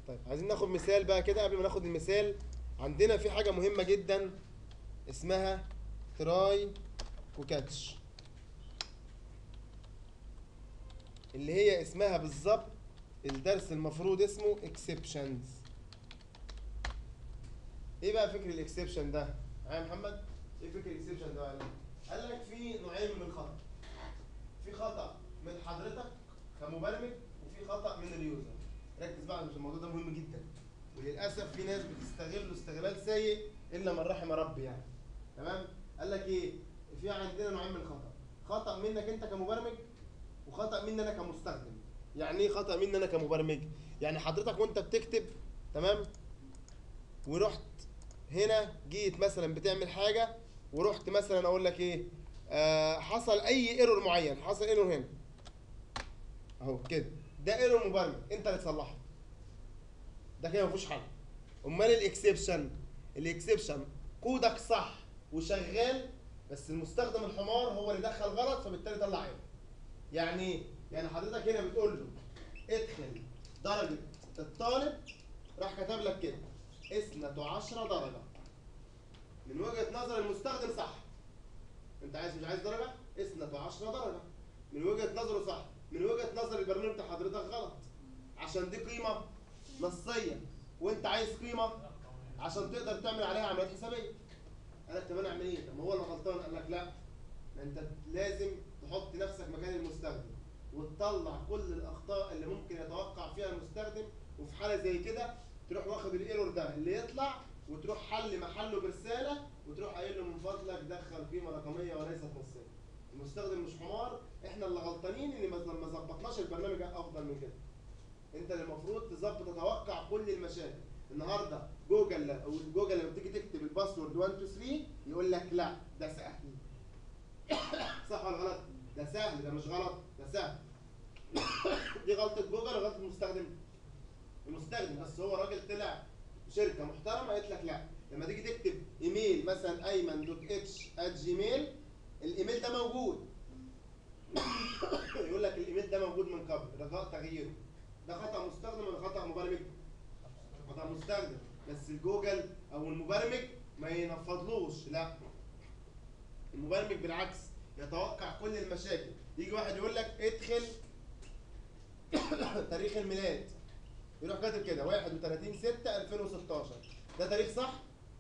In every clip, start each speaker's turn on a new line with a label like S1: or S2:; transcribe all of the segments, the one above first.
S1: طيب عايزين ناخد مثال بقى كده قبل ما ناخد المثال عندنا في حاجة مهمة جدا اسمها تراي وكاتش اللي هي اسمها بالظبط الدرس المفروض اسمه اكسبشنز ايه بقى فكر الاكسبشن ده؟ معايا يا محمد؟ ايه فكر الاكسبشن ده بقى؟ قال لك في نوعين من الخطأ في خطأ من حضرتك كمبرمج وفي خطأ من اليوزر ركز بقى عشان الموضوع ده مهم جدا وللاسف في ناس بتستغله استغلال سيء الا من رحم ربي يعني تمام قال لك ايه في عندنا نوعين من الخطا خطا منك انت كمبرمج وخطا مني انا كمستخدم يعني ايه خطا مني انا كمبرمج يعني حضرتك وانت بتكتب تمام ورحت هنا جيت مثلا بتعمل حاجه ورحت مثلا اقول لك ايه آه حصل اي ايرور معين حصل ايرور هنا اهو كده ده ايرور مبرمج انت اللي تصلحه ده كده مفيهوش حل امال الاكسبشن الاكسبشن كودك صح وشغال بس المستخدم الحمار هو اللي دخل غلط فبالتالي طلع عيب يعني ايه يعني حضرتك هنا بتقول له ادخل درجه الطالب راح كتب لك كده اثنة عشرة درجة من وجهة نظر المستخدم صح انت عايز مش عايز درجة اثنة عشرة درجة من وجهة نظره صح من وجهة نظر البرنامج بتاع حضرتك غلط عشان دي قيمة نصية وانت عايز قيمة عشان تقدر تعمل عليها عمليات حسابية قال لك طب انا اعمل ايه؟ طب ما هو اللي غلطان قال لك لا ده انت لازم تحط نفسك مكان المستخدم وتطلع كل الاخطاء اللي ممكن يتوقع فيها المستخدم وفي حاله زي كده تروح واخد الايرور ده اللي يطلع وتروح حل محله برساله وتروح قايل له من فضلك دخل قيمه رقميه وليست نصيه. المستخدم مش حمار احنا اللي غلطانين ان ما ما ظبطناش البرنامج افضل من كده. انت اللي المفروض تظبط تتوقع كل المشاكل. النهارده جوجل او جوجل لما تيجي تكتب الباسورد 1 2 3 يقول لك لا ده سهل. صح ولا غلط؟ ده سهل ده مش غلط ده سهل. دي غلطه جوجل ولا غلطه المستخدم؟ المستخدم بس هو راجل طلع شركه محترمه قالت لك لا لما تيجي تكتب ايميل مثلا ايمن دوت اتش ات جيميل الايميل ده موجود يقول لك الايميل ده موجود من قبل رجاء تغييره ده خطا مستخدم ولا خطا مبرمج؟ خطا مستخدم بس الجوجل او المبرمج ما ينفضلوش لا المبرمج بالعكس يتوقع كل المشاكل يجي واحد يقول لك ادخل تاريخ الميلاد يروح كاتب كده 31 6 2016 ده تاريخ صح؟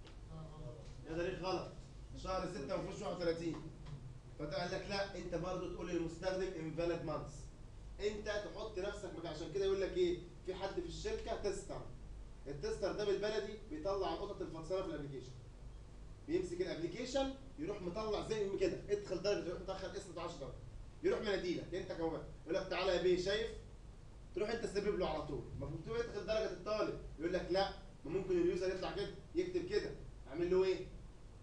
S1: ده تاريخ غلط شهر 6 ما فيهوش 31 فده قال لك لا انت برضه تقول للمستخدم انفاليد مانثs انت تحط نفسك مكان عشان كده يقول لك ايه في حد في الشركه تستر التستر ده بالبلدي بيطلع القطط الفطسانه في الابلكيشن بيمسك الابلكيشن يروح مطلع زي ما كده ادخل درجه يروح مدخل اسم 10 درجه يروح مناديلك انت كمان يقول لك تعالى يا بيه شايف تروح انت تسبب له على طول المفروض تروح يدخل درجه الطالب يقول لك لا ما ممكن اليوزر يطلع كده يكتب كده اعمل له ايه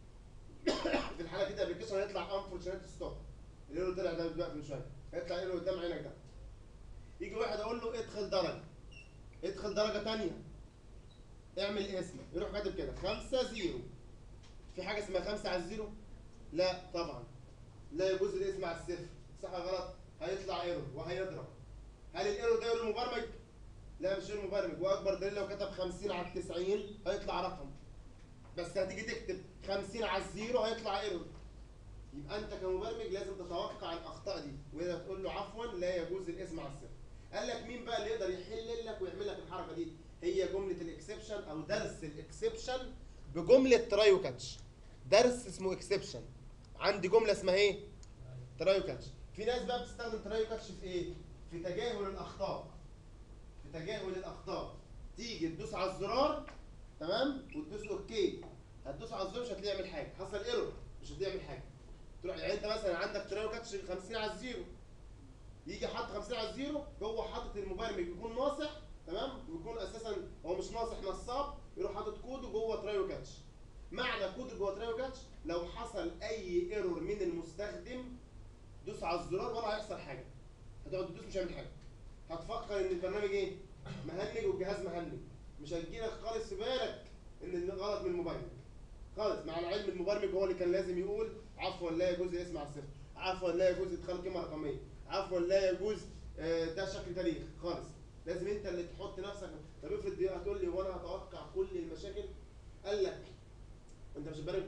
S1: في الحاله كده الابلكيشن هيطلع انفورشنت ستوب اللي طلع ده دلوقتي من شويه هيطلع ايه قدام عينك ده يجي واحد اقول له ادخل درجه ادخل درجه ثانيه اعمل اسمك يروح كاتب كده 5 0 في حاجه اسمها 5 على الزيرو لا طبعا لا يجوز الاسم على الصفر صح ولا غلط هيطلع ايرور وهيضرب هل الايرور ده ايرور مبرمج لا مش ايرور مبرمج واكبر دليل لو كتب 50 على 90 هيطلع رقم بس هتيجي تكتب 50 على الزيرو هيطلع ايرور يبقى انت كمبرمج لازم تتوقع الاخطاء دي واذا تقول له عفوا لا يجوز الاسم على الصفر قال لك مين بقى اللي يقدر يحل لك ويعمل لك الحركه دي هي جمله الاكسبشن او درس الاكسبشن بجمله تراي وكاتش درس اسمه اكسبشن عندي جمله اسمها ايه تراي وكاتش في ناس بقى بتستخدم تراي وكاتش في ايه في تجاهل الاخطاء في تجاهل الاخطاء تيجي تدوس على الزرار تمام وتدوس اوكي هتدوس على الزرار مش هتلاقي يعمل حاجه حصل ايرور مش هتلاقي يعمل حاجه تروح يعني انت مثلا عندك تراي وكاتش 50 على الزيرو يجي حاطط 50 على الزيرو هو حاطط المبرمج يكون ناصح تمام ويكون اساسا هو مش ناصح نصاب يروح حاطط كوده جوه تراي وكاتش معنى كود جوه تراي وكاتش لو حصل اي ايرور من المستخدم دوس على الزرار ولا هيحصل حاجه هتقعد تدوس مش هيعمل حاجه هتفكر ان البرنامج ايه مهنج والجهاز مهنج مش هتجيلك خالص في بالك ان غلط من المبرمج خالص مع العلم المبرمج هو اللي كان لازم يقول عفوا لا يجوز الاسم على الصفر عفوا لا يجوز ادخال قيمه رقميه عفوا لا يجوز آه، ده شكل تاريخ خالص لازم انت اللي تحط نفسك طب افرض دي-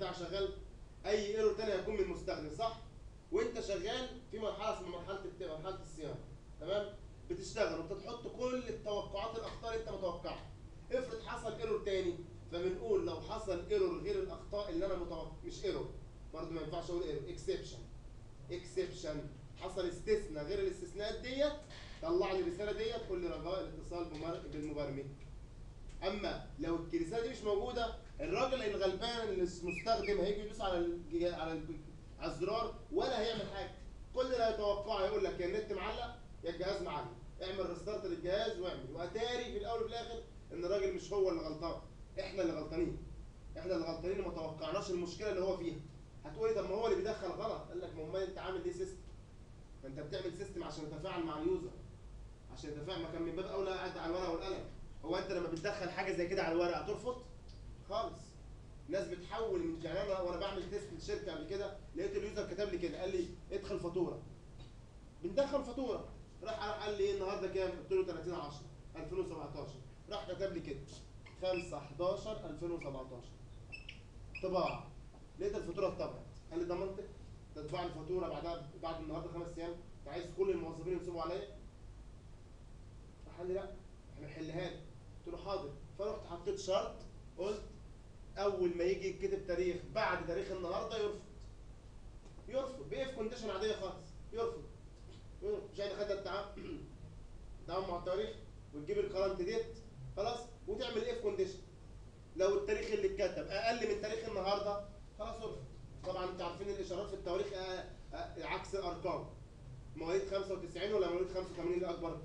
S1: بتاع شغال اي ايرور تاني هيكون من المستخدم صح وانت شغال في مرحله اسمها مرحله الت- مرحله الصيانه تمام بتشتغل وبتحط كل التوقعات الاخطاء اللي انت متوقعها افرض حصل ايرور تاني فبنقول لو حصل ايرور غير الاخطاء اللي انا متوقع مش ايرور برضه ما ينفعش اقول ايرور اكسبشن اكسبشن حصل استثناء غير الاستثناءات ديت طلع لي الرساله ديت قول لي رجاء الاتصال بمر- بالمبرمج اما لو الرساله دي مش موجوده الراجل الغلبان المستخدم هيجي يدوس على الج- على الج- على الزرار ولا هيعمل حاجه كل اللي هيتوقعه يقول لك يا النت معلق يا الجهاز معلق اعمل ريستارت للجهاز واعمل واتاري في الاول وفي الاخر ان الراجل مش هو اللي غلطان احنا اللي غلطانين احنا اللي غلطانين اللي ما توقعناش المشكله اللي هو فيها هتقولي طب ما هو اللي بيدخل غلط قال لك ما امال انت عامل ليه سيستم فانت بتعمل سيستم عشان يتفاعل مع اليوزر عشان يتفاعل ما كان من باب اولى قاعد على الورقه والقلم هو انت لما بتدخل حاجه زي كده على الورقه هترفض خالص ناس بتحول من يعني انا وانا بعمل تيست للشركه قبل كده لقيت اليوزر كتب لي كده قال لي ادخل فاتوره بندخل فاتوره راح راح قال لي ايه النهارده كام؟ قلت له 30 10 2017 راح كتب لي كده 5 11 2017 طباعه لقيت الفاتوره اتطبعت قال لي ده منطق تطبع الفاتوره بعدها بعد النهارده خمس ايام انت عايز كل الموظفين ينصبوا عليا راح قال لي لا احنا نحلها لك قلت له حاضر فرحت حطيت شرط قلت اول ما يجي يتكتب تاريخ بعد تاريخ النهارده يرفض يرفض بيقف كونديشن عاديه خالص يرفض يرفض مش احنا خدنا التعامل التعامل مع التواريخ وتجيب الكرنت ديت خلاص وتعمل اف كونديشن لو التاريخ اللي اتكتب اقل من تاريخ النهارده خلاص ارفض طبعا انتوا عارفين الاشارات في التواريخ آه، آه، عكس الارقام مواليد 95 ولا مواليد 85 اللي اكبر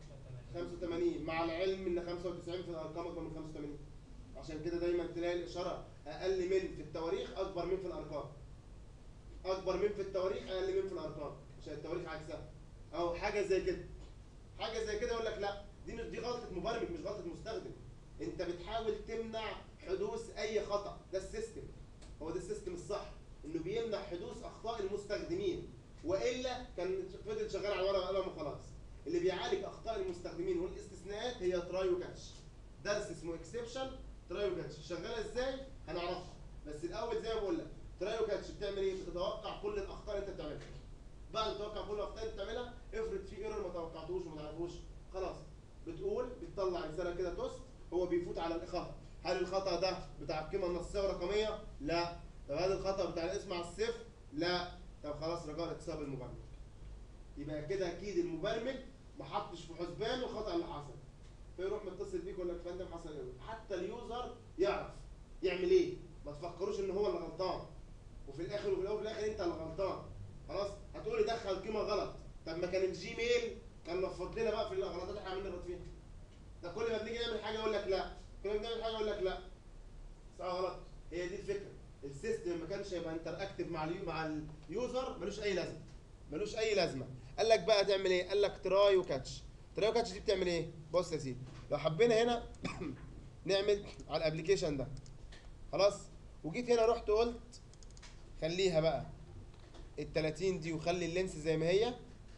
S1: 85 مع العلم ان 95 في الارقام اكبر من 85 عشان كده دايما تلاقي الاشاره اقل من في التواريخ اكبر من في الارقام اكبر من في التواريخ اقل من في الارقام عشان التواريخ عكسها او حاجه زي كده حاجه زي كده يقول لك لا دي مش دي غلطه مبرمج مش غلطه مستخدم انت بتحاول تمنع حدوث اي خطا ده السيستم هو ده السيستم الصح انه بيمنع حدوث اخطاء المستخدمين والا كان فضل شغال على الورقه والقلم وخلاص اللي بيعالج اخطاء المستخدمين والاستثناءات هي تراي كاتش درس اسمه اكسبشن تراي كاتش شغاله ازاي هنعرفها بس الاول زي ما بقول لك تراي كاتش بتعمل ايه بتتوقع كل الاخطاء اللي انت بتعملها بعد ما تتوقع كل الاخطاء اللي بتعملها افرض في ايرور ما توقعتوش وما تعرفوش خلاص بتقول بتطلع رساله كده توست هو بيفوت على الخطا هل الخطا ده بتاع القيمه النصيه والرقميه لا طب هل الخطا بتاع الاسم على الصفر لا طب خلاص رجاء اتصال بالمبرمج يبقى كده اكيد المبرمج ما حطش في حسبانه الخطا اللي حصل فيروح متصل بيك يقول لك يا فندم حصل ايه حتى اليوزر يعرف يعمل ايه ما تفكروش ان هو اللي غلطان وفي الاخر وفي الاول وفي الاخر انت اللي غلطان خلاص هتقولي دخل قيمه غلط طب ما كان الجيميل كان نفض لنا بقى في الغلطات اللي احنا عاملين نغلط فيها ده كل ما بنيجي نعمل حاجه يقول لك لا كل ما بنعمل حاجه يقول لك لا صح ولا غلط هي دي الفكره السيستم ما كانش يبقى انتر اكتف مع اليو مع اليوزر ملوش اي لازمه ملوش اي لازمه قال لك بقى تعمل ايه قال لك تراي وكاتش تراي وكاتش دي بتعمل ايه بص يا سيدي لو حبينا هنا نعمل على الابلكيشن ده خلاص وجيت هنا رحت قلت خليها بقى ال 30 دي وخلي اللينس زي ما هي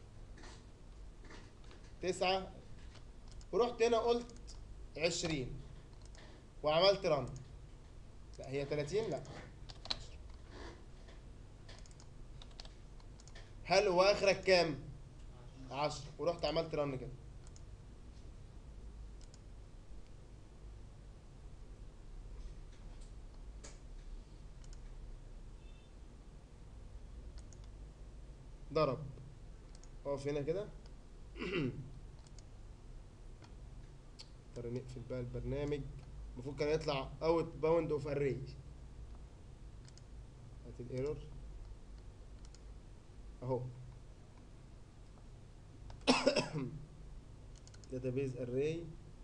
S1: تسعة ورحت هنا قلت 20 وعملت رن لا هي 30 لا هل هو اخرك كام 10 ورحت عملت رن كده ضرب اقف هنا كده نضطر نقفل بقى البرنامج المفروض كان يطلع اوت باوند اوف اري هات الايرور اهو database array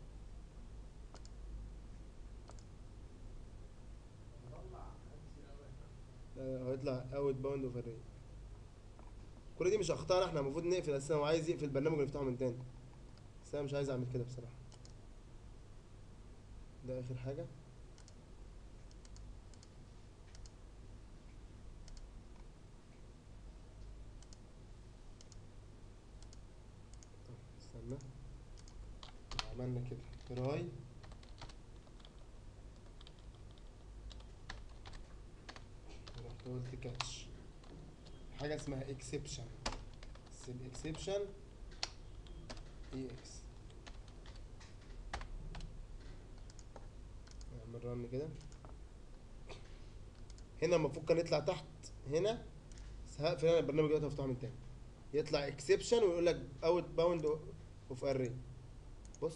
S1: لا، لا، هيطلع اوت باوند اوف اري كل دي مش اخطاء احنا المفروض نقفل اساسا هو عايز يقفل البرنامج ونفتحه من تاني بس انا مش عايز اعمل كده بصراحه ده اخر حاجه طب استنى عملنا كده تراي قلت كاتش حاجه اسمها اكسبشن بس الاكسبشن اي اكس نعمل رن كده هنا المفروض كان يطلع تحت هنا بس هقفل انا البرنامج دلوقتي هفتحه من تاني يطلع اكسبشن ويقول لك اوت باوند اوف اري بص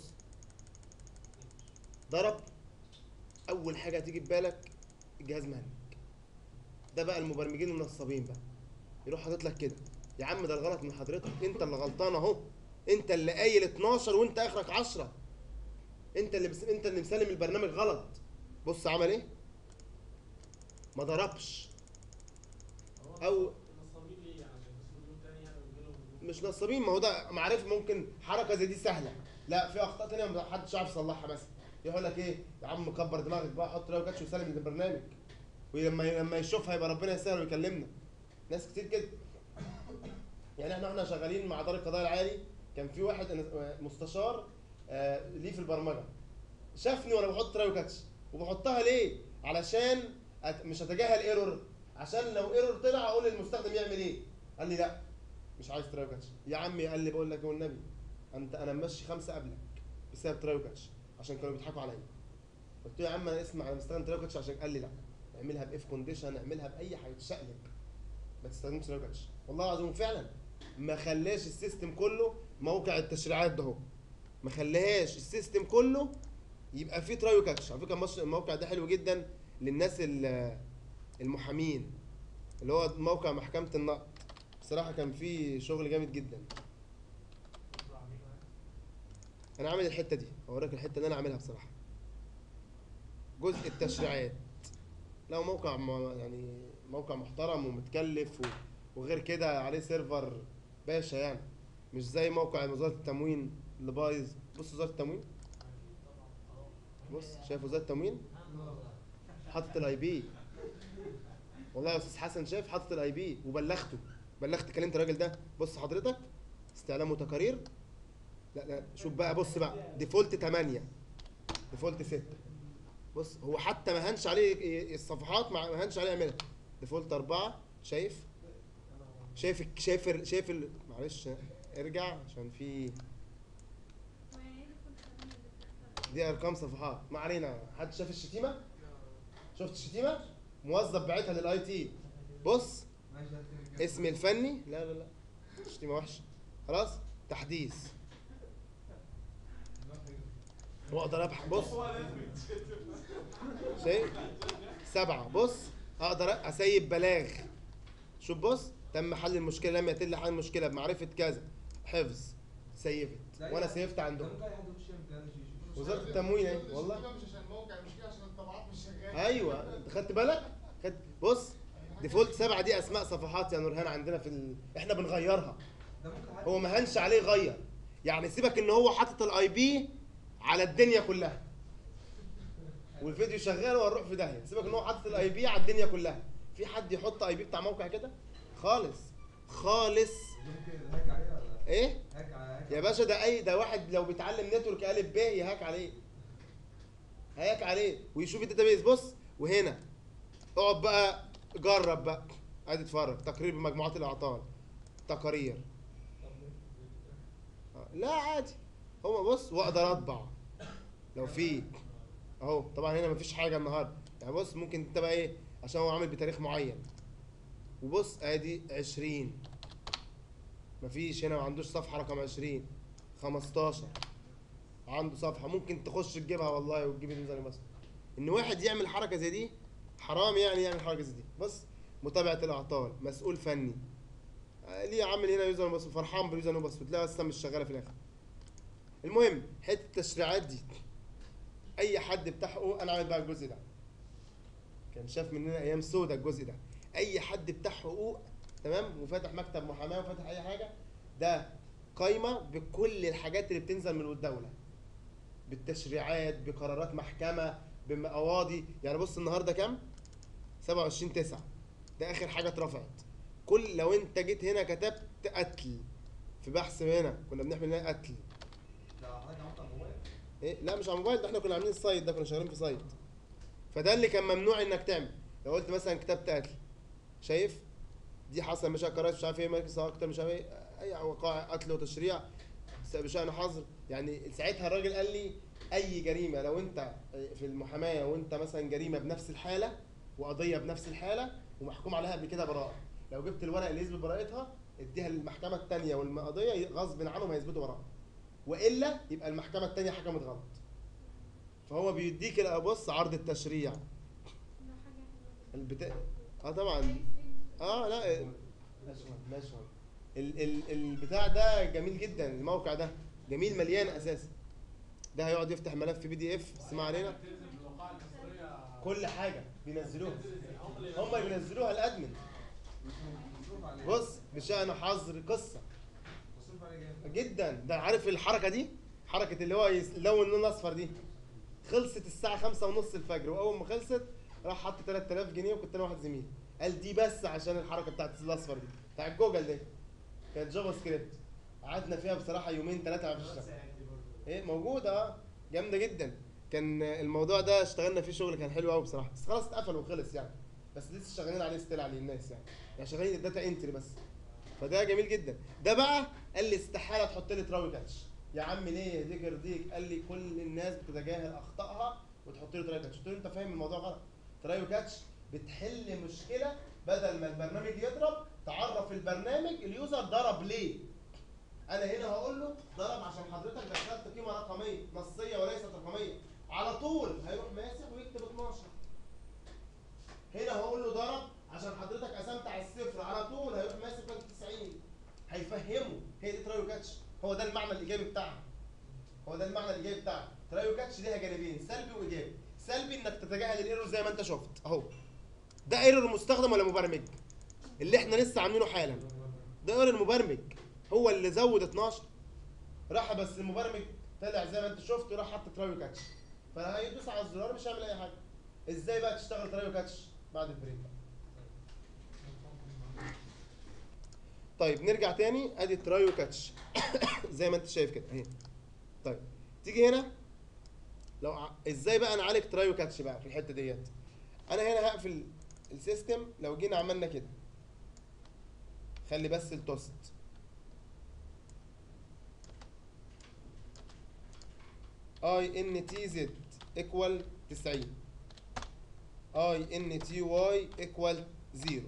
S1: ضرب اول حاجه هتيجي في بالك الجهاز مهنج ده بقى المبرمجين النصابين بقى يروح حاطط لك كده يا عم ده الغلط من حضرتك انت اللي غلطان اهو انت اللي قايل 12 وانت اخرك 10 انت اللي بس انت اللي مسلم البرنامج غلط بص عمل ايه ما ضربش أو-
S2: نصابين ليه يعني عشان يكسبوا اليوم تاني يعني ويجيلهم هجوم؟
S1: مش نصابين ما هو ده معرفة ممكن حركة زي دي سهلة لا في اخطاء تانية ما حدش عارف يصلحها مثلا يقول لك ايه يا عم كبر دماغك بقى حط لو كاتش وسلم البرنامج ولما لما يشوفها يبقى ربنا يسهل ويكلمنا ناس كتير كده يعني احنا احنا شغالين مع دار القضاء العالي كان في واحد أنا- مستشار آه، ليه في البرمجه شافني وانا بحط تراي وكاتش وبحطها ليه علشان أت... مش هتجاهل ايرور عشان لو ايرور طلع اقول للمستخدم يعمل ايه قال لي لا مش عايز تراي وكاتش يا عمي قال لي بقول لك والنبي انت انا ممشي خمسه قبلك بسبب تراي وكاتش عشان كانوا بيضحكوا عليا قلت له يا عم انا اسمع انا بستخدم تراي وكاتش عشان قال لي لا اعملها باف كونديشن اعملها باي حاجه تشقلب ما تستخدمش تراي وكاتش والله العظيم فعلا ما خلاش السيستم كله موقع التشريعات ده هو ما خلاهاش السيستم كله يبقى فيه تراي وكاتش على فكره مص- الموقع ده حلو جدا للناس ال- المحامين اللي هو موقع محكمه النقد بصراحه كان فيه شغل جامد جدا
S2: انتوا عاملينه يعني؟
S1: انا عامل الحته دي اوريك الحته اللي انا عاملها بصراحه جزء التشريعات لو موقع م- يعني موقع محترم ومتكلف و- وغير كده عليه سيرفر باشا يعني مش زي موقع وزاره التموين اللي بايظ بص وزاره التموين
S2: اكيد طبعا اه
S1: بص شايف وزاره التموين حاطط الاي بي والله يا استاذ حسن شايف حاطط الاي بي وبلغته بلغت كلمت الراجل ده بص حضرتك استعلام وتقارير لا لا شوف بقى بص بقى ديفولت 8 ديفولت 6 بص هو حتى ما هنش عليه ي- الصفحات ما ما هنش عليه يعملها ديفولت 4 شايف شايف ال- شايف ال- شايف ال- معلش ارجع عشان في دي ارقام صفحات ما علينا حد شاف الشتيمه شفت الشتيمه موظف بعتها للاي تي بص اسمي الفني لا لا لا شتيمه وحشه خلاص تحديث واقدر ابحث بص شايف سبعة بص اقدر اسيب بلاغ شوف بص تم حل المشكله لم يتم حل المشكله بمعرفه كذا حفظ سيفت وانا سيفت عندهم وزارة التموين اهي، والله.
S3: المشكلة مش عشان الموقع المشكلة عشان الطبعات مش شغالة
S1: ايوه انت خدت بالك خدت بص ديفولت سبعة دي اسماء صفحات يا نورهان عندنا في ال... احنا بنغيرها هو ما هنش عليه يغير يعني سيبك ان هو حاطط الاي بي على الدنيا كلها والفيديو شغال وهنروح في داهيه سيبك ان هو حاطط الاي بي على الدنيا كلها في حد يحط اي بي بتاع موقع كده خالص خالص ايه يا باشا ده اي ده واحد لو بيتعلم نتورك الف ب يهاك عليه هياك عليه ويشوف الداتابيز بص وهنا اقعد بقى جرب بقى ادي اتفرج تقرير بمجموعات الاعطال تقارير آه، لا عادي هو بص واقدر اطبع لو في اهو طبعا هنا مفيش حاجه النهارده يعني بص ممكن انت بقى ايه عشان هو عامل بتاريخ معين وبص ادي 20 مفيش هنا ما عندوش صفحه رقم 20 15 عنده صفحه ممكن تخش تجيبها والله وتجيب الميزانيه بس ان واحد يعمل حركه زي دي حرام يعني يعمل حركه زي دي بص متابعه الاعطال مسؤول فني آه، ليه عامل هنا يوزر بس فرحان باليوزر بس وتلاقي اصلا مش شغاله في الاخر المهم حته التشريعات دي اي حد بتاع حقوق انا عامل بقى الجزء ده كان شاف مننا ايام سودا الجزء ده اي حد بتاع حقوق تمام وفاتح مكتب محاماه وفاتح اي حاجه ده قايمه بكل الحاجات اللي بتنزل من الدوله بالتشريعات بقرارات محكمه بقواضي يعني بص النهارده كام 27 9 ده اخر حاجه اترفعت كل لو انت جيت هنا كتبت قتل في بحث هنا كنا بنعمل هنا قتل ايه لا مش على الموبايل ده احنا كنا عاملين السايت ده كنا شغالين في سايت فده اللي كان ممنوع انك تعمل لو قلت مثلا كتبت قتل شايف دي حصل مشاكل كرايس مش عارف ايه مركز اكتر مش عارف ايه اي وقائع قتل وتشريع س- بشأن حظر يعني ساعتها الراجل قال لي اي جريمه لو انت في المحاماه وانت مثلا جريمه بنفس الحاله وقضيه بنفس الحاله ومحكوم عليها قبل كده براءه لو جبت الورق اللي يثبت براءتها اديها للمحكمه الثانيه والقضيه غصب عنهم هيثبتوا براءه والا يبقى المحكمه الثانيه حكمت غلط فهو بيديك ال- بص عرض التشريع البتاع اه طبعا اه لا ماشي ماشي ال ال البتاع ده جميل جدا الموقع ده جميل مليان اساسا ده هيقعد يفتح ملف بي دي اف اسمع علينا
S2: تلزم بالوقائع المصريه
S1: كل حاجه بينزلوها
S2: هم اللي
S1: هم اللي بينزلوها الادمن
S4: مصروف عليه
S1: بص بشأن حظر قصه
S4: مصروف عليه جامد
S1: جدا ده عارف الحركه دي حركه اللي هو يلون اللون الاصفر دي خلصت الساعه خمسة ونص الفجر واول ما خلصت راح حط 3000 جنيه وكنت انا واحد زميلي قال دي بس عشان الحركه بتاعت الاصفر دي بتاع جوجل دي كانت جافا سكريبت قعدنا فيها بصراحه يومين ثلاثه في الشهر ايه موجوده اه جامده جدا كان الموضوع ده اشتغلنا فيه شغل كان حلو قوي بصراحه بس خلاص اتقفل وخلص يعني بس لسه شغالين عليه ستيل عليه الناس يعني يعني شغالين الداتا انتري بس فده جميل جدا ده بقى قال لي استحاله تحط لي تراوي كاتش يا عم ليه يهديك يرضيك قال لي كل الناس بتتجاهل اخطائها وتحط له تراوي كاتش قلت له انت فاهم الموضوع غلط تراوي كاتش بتحل مشكله بدل ما البرنامج يضرب تعرف البرنامج اليوزر ضرب ليه انا هنا هقول له ضرب عشان حضرتك دخلت قيمه رقميه نصيه وليست رقميه على طول هيروح ماسك ويكتب 12 هنا هقول له ضرب عشان حضرتك قسمت على الصفر على طول هيروح ماسك ويكتب 90 هيفهمه هي دي ترايو كاتش هو ده المعنى الايجابي بتاعها هو ده المعنى الايجابي بتاعها ترايو كاتش ليها جانبين سلبي وايجابي سلبي انك تتجاهل الايرور زي ما انت شفت اهو ده ايرور مستخدم ولا مبرمج اللي احنا لسه عاملينه حالا ده ايرور المبرمج هو اللي زود 12 راح بس المبرمج طلع زي ما انت شفت وراح حط ترايو كاتش فهيدوس على الزرار مش هيعمل اي حاجه ازاي بقى تشتغل ترايو كاتش بعد البريك بقى. طيب نرجع تاني ادي ترايو كاتش زي ما انت شايف كده اهي طيب تيجي هنا لو ع... ازاي بقى نعالج ترايو كاتش بقى في الحته ديت انا هنا هقفل السيستم لو جينا عملنا كده خلي بس التوست اي ان تي زد ايكوال 90 اي ان تي واي ايكوال 0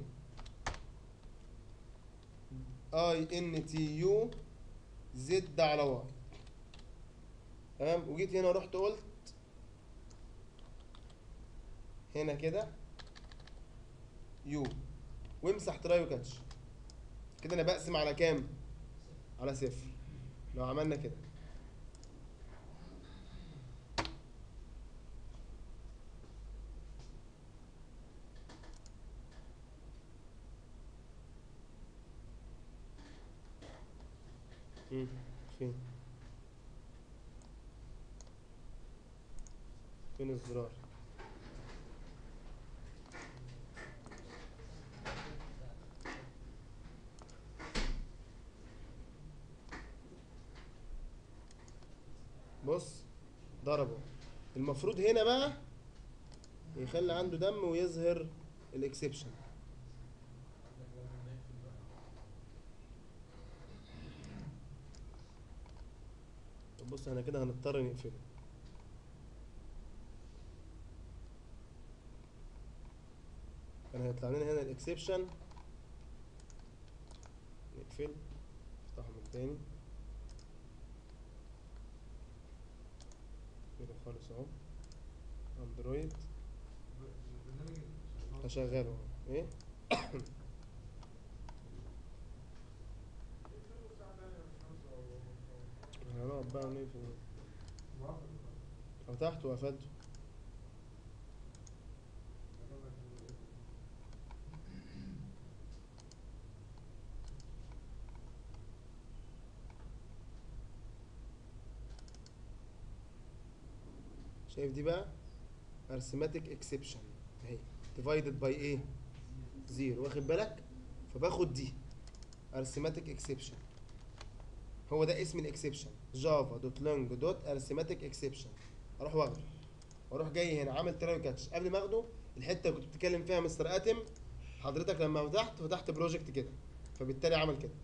S1: اي ان تي يو زد على واي تمام وجيت هنا ورحت قلت هنا كده يو وامسح ترايو كاتش كده انا بقسم على كام على صفر لو عملنا كده مم. فين فين الزرار بص ضربه المفروض هنا بقى يخلي عنده دم ويظهر الاكسبشن طب بص احنا كده هنضطر نقفله كان هيطلع لنا هنا الاكسبشن نقفل نفتحه من تاني نقفله خالص اهو اندرويد
S4: البرنامج
S1: هشغله اهو. ايه هنقعد بقى نقفل فتحته وقفلته شايف دي بقى arithmetic exception اهي divided by ايه زيرو واخد بالك فباخد دي arithmetic exception هو ده اسم الاكسبشن جافا دوت لونج دوت arithmetic exception اروح واخده واروح جاي هنا عامل تراي كاتش قبل ما اخده الحته اللي كنت بتتكلم فيها مستر اتم حضرتك لما فتحت فتحت بروجكت كده فبالتالي عمل كده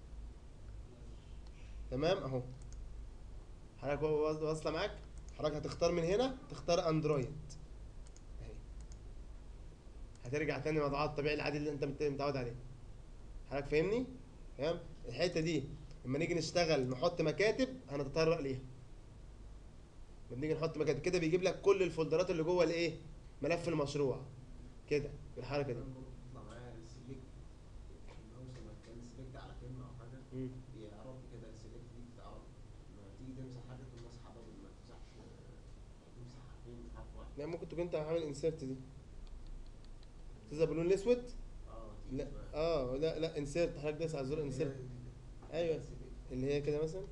S1: تمام اهو حضرتك هو واص- واصله معاك حضرتك هتختار من هنا تختار اندرويد اهي هترجع تاني لوضعها الطبيعي العادي اللي انت مت- متعود عليه حضرتك فاهمني تمام الحته دي لما نيجي نشتغل نحط مكاتب هنتطرق ليها لما نيجي نحط مكاتب كده بيجيب لك كل الفولدرات اللي جوه الايه ملف المشروع كده بالحركه دي
S5: تطلع معايا السلكت الماوس لما كان سلكت على كلمه او حاجه
S1: مم.
S5: بيعرف كده السلكت دي بتعرف لما تيجي تمسح حاجه تمسحها بدل ما تمسحش تمسح حرفين من حرف واحد
S1: لا ممكن تكون انت عامل انسيرت دي تظهر باللون الاسود
S5: اه تيجي
S1: لا
S5: تبقى-
S1: اه لا لا انسيرت حضرتك دايس على زر انسيرت ايوه اللي هي كده مثلا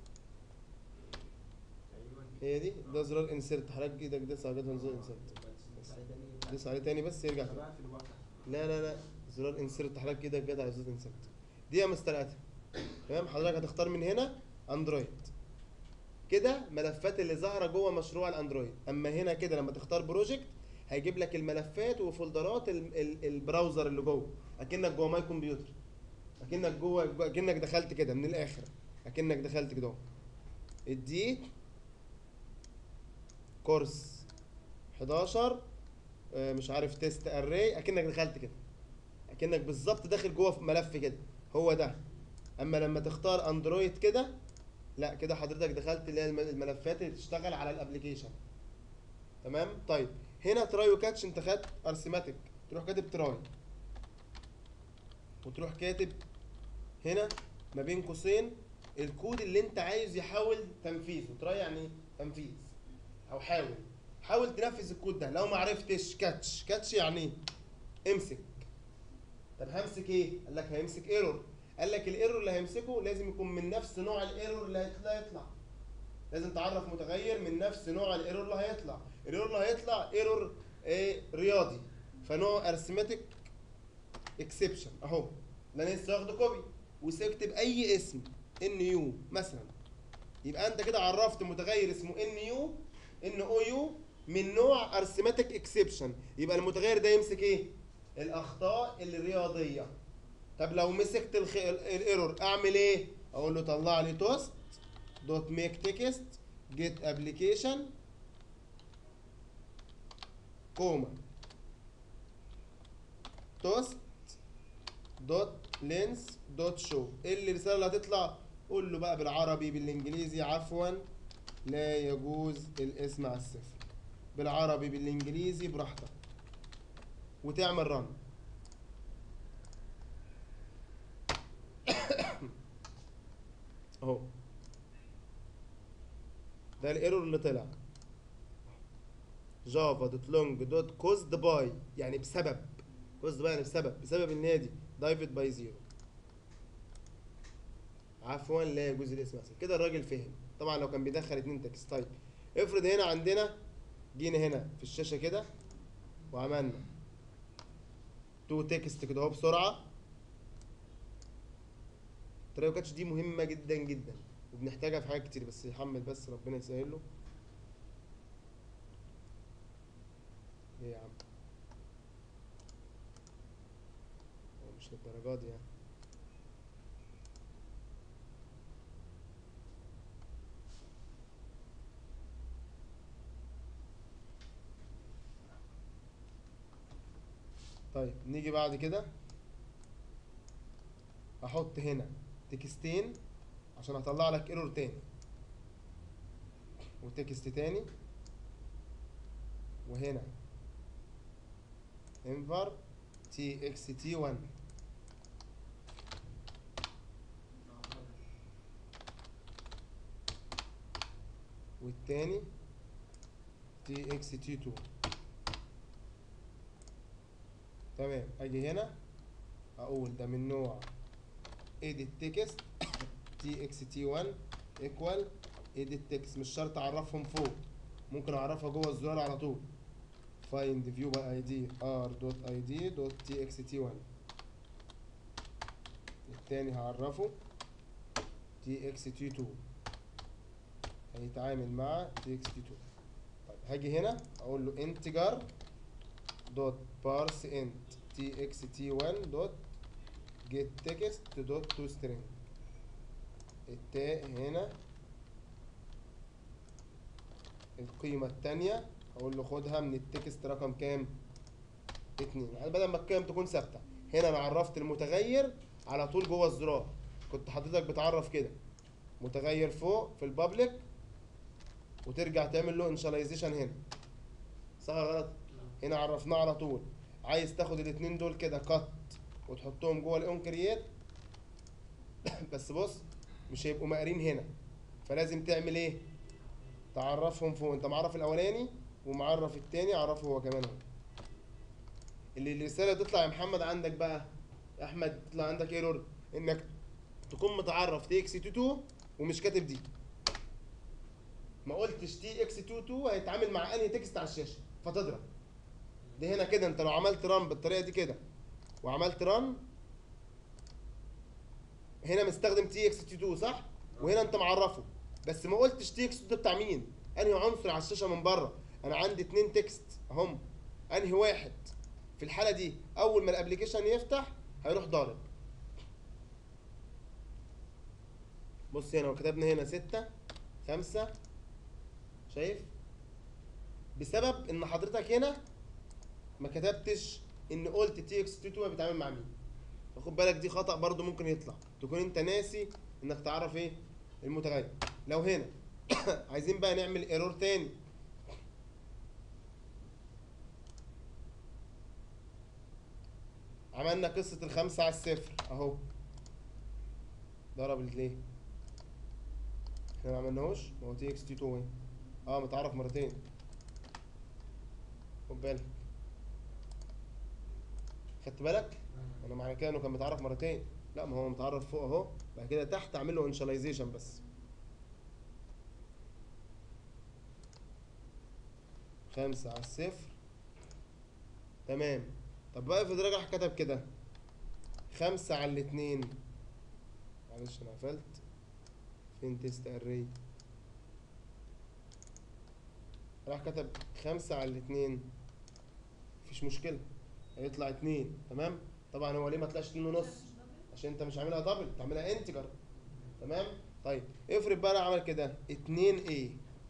S5: ايوه
S1: هي دي ده زرار انسيرت حضرتك ايدك داس على زر انسيرت داس عليه تاني بس يرجع تاني
S5: بقى في الواقع
S1: لا لا لا زرار انسيرت حضرتك ايدك جت على زر انسيرت دي يا مستر ادهم تمام حضرتك هتختار من هنا اندرويد كده ملفات اللي ظاهره جوه مشروع الاندرويد اما هنا كده لما تختار بروجكت هيجيب لك الملفات وفولدرات ال- ال- البراوزر اللي جوه اكنك جوه ماي كمبيوتر اكنك جوه جوه- اكنك دخلت كده من الاخر اكنك دخلت كده اهو اديت كورس 11 آه، مش عارف تيست اري اكنك دخلت كده اكنك بالظبط داخل جوه في ملف كده هو ده اما لما تختار اندرويد كده لا كده حضرتك دخلت اللي هي الم- الملفات اللي تشتغل على الابلكيشن تمام طيب هنا تراي وكاتش انت خدت ارسماتيك تروح كاتب تراي وتروح كاتب هنا ما بين قوسين الكود اللي انت عايز يحاول تنفيذه تراي يعني تنفيذ او حاول حاول تنفذ الكود ده لو ما عرفتش كاتش كاتش يعني ايه امسك طب همسك ايه قال لك هيمسك ايرور قال لك الايرور اللي هيمسكه لازم يكون من نفس نوع الايرور اللي هيطلع يطلع لازم تعرف متغير من نفس نوع الايرور اللي هيطلع الايرور اللي هيطلع ايرور ايه رياضي فنوع ارثماتيك اكسبشن اهو ده انا لسه واخده كوبي وسكتب اي اسم ان يو مثلا يبقى انت كده عرفت متغير اسمه ان يو ان او يو من نوع ارثماتيك اكسبشن يبقى المتغير ده يمسك ايه الاخطاء الرياضيه طب لو مسكت الخ... الايرور اعمل ايه اقول له طلع لي توست دوت ميك تكست جيت ابلكيشن كوما توست دوت لينس دوت شو ايه الرساله اللي هتطلع قول له بقى بالعربي بالانجليزي عفوا لا يجوز الاسم على الصفر بالعربي بالانجليزي براحتك وتعمل رن اهو ده الايرور اللي طلع جافا دوت لونج دوت كوزد باي يعني بسبب كوزد باي يعني بسبب بسبب ان هي دي دايفد باي زيرو عفوا لا يجوز الاسم احسن كده الراجل فهم طبعا لو كان بيدخل اتنين تكست طيب افرض هنا عندنا جينا هنا في الشاشه كده وعملنا تو تكست كده اهو بسرعه التراي كاتش دي مهمه جدا جدا وبنحتاجها في حاجات كتير بس يحمل بس ربنا يسهل له ايه يا عم هو مش للدرجات دي يعني طيب نيجي بعد كده احط هنا تكستين عشان اطلع لك ايرور تاني وتكست تاني وهنا انفر تي اكس تي 1 والتاني تي اكس تي 2 تمام اجي هنا اقول ده من نوع edit text txt1 equal edit text مش شرط اعرفهم فوق ممكن اعرفها جوه الزرار على طول find view by id r dot id dot txt1 التاني هعرفه txt2 هيتعامل مع txt2 طيب هاجي هنا اقول له integer dot parse int تي اكس تي 1 دوت جيت تكست دوت تو سترينج التاء هنا القيمة التانية اقول له خدها من التكست رقم كام اتنين يعني بدل ما القيم تكون ثابتة هنا انا عرفت المتغير على طول جوه الزرار كنت حضرتك بتعرف كده متغير فوق في البابليك وترجع تعمل له انشاليزيشن هنا صح ولا غلط هنا عرفناه على طول عايز تاخد الاتنين دول كده كات وتحطهم جوه الاون كرييت بس بص مش هيبقوا مقارين هنا فلازم تعمل ايه تعرفهم فوق انت معرف الاولاني ومعرف التاني عرفه هو كمان اهو اللي الرساله تطلع يا محمد عندك بقى يا احمد تطلع عندك ايرور انك تكون متعرف تي اكس 22 ومش كاتب دي ما قلتش تي اكس 22 هيتعامل مع انهي تكست على الشاشه فتضرب دي هنا كده انت لو عملت ران بالطريقه دي كده وعملت ران هنا مستخدم تي اكس 22 صح وهنا انت معرفه بس ما قلتش تي اكس 22 بتاع مين انهي عنصر على الشاشه من بره انا عندي اتنين تكست اهم انهي واحد في الحاله دي اول ما الابلكيشن يفتح هيروح ضارب بص هنا وكتبنا هنا ستة خمسة شايف بسبب ان حضرتك هنا ما كتبتش ان قلت تي اكس 22 بيتعامل مع مين فخد بالك دي خطأ برضو ممكن يطلع تكون انت ناسي انك تعرف ايه المتغير لو هنا عايزين بقى نعمل ايرور تاني عملنا قصة الخمسة على الصفر اهو ضرب ليه احنا ما عملناهوش ما هو تي اكس تي 2 اه متعرف مرتين خد بالك خدت بالك انا معنى كده انه كان متعرف مرتين لا ما هو متعرف فوق اهو بعد كده تحت اعمل له انشاليزيشن بس خمسة على الصفر تمام طب بقى افرض راجع كتب كده خمسة على الاتنين معلش انا قفلت فين تيست اري راح كتب خمسة على الاتنين مفيش مشكلة هيطلع اتنين تمام طبعا هو ليه ما طلعش اتنين ونص عشان انت مش عاملها دبل انت عاملها انتجر تمام طيب افرض بقى انا عمل كده اتنين ايه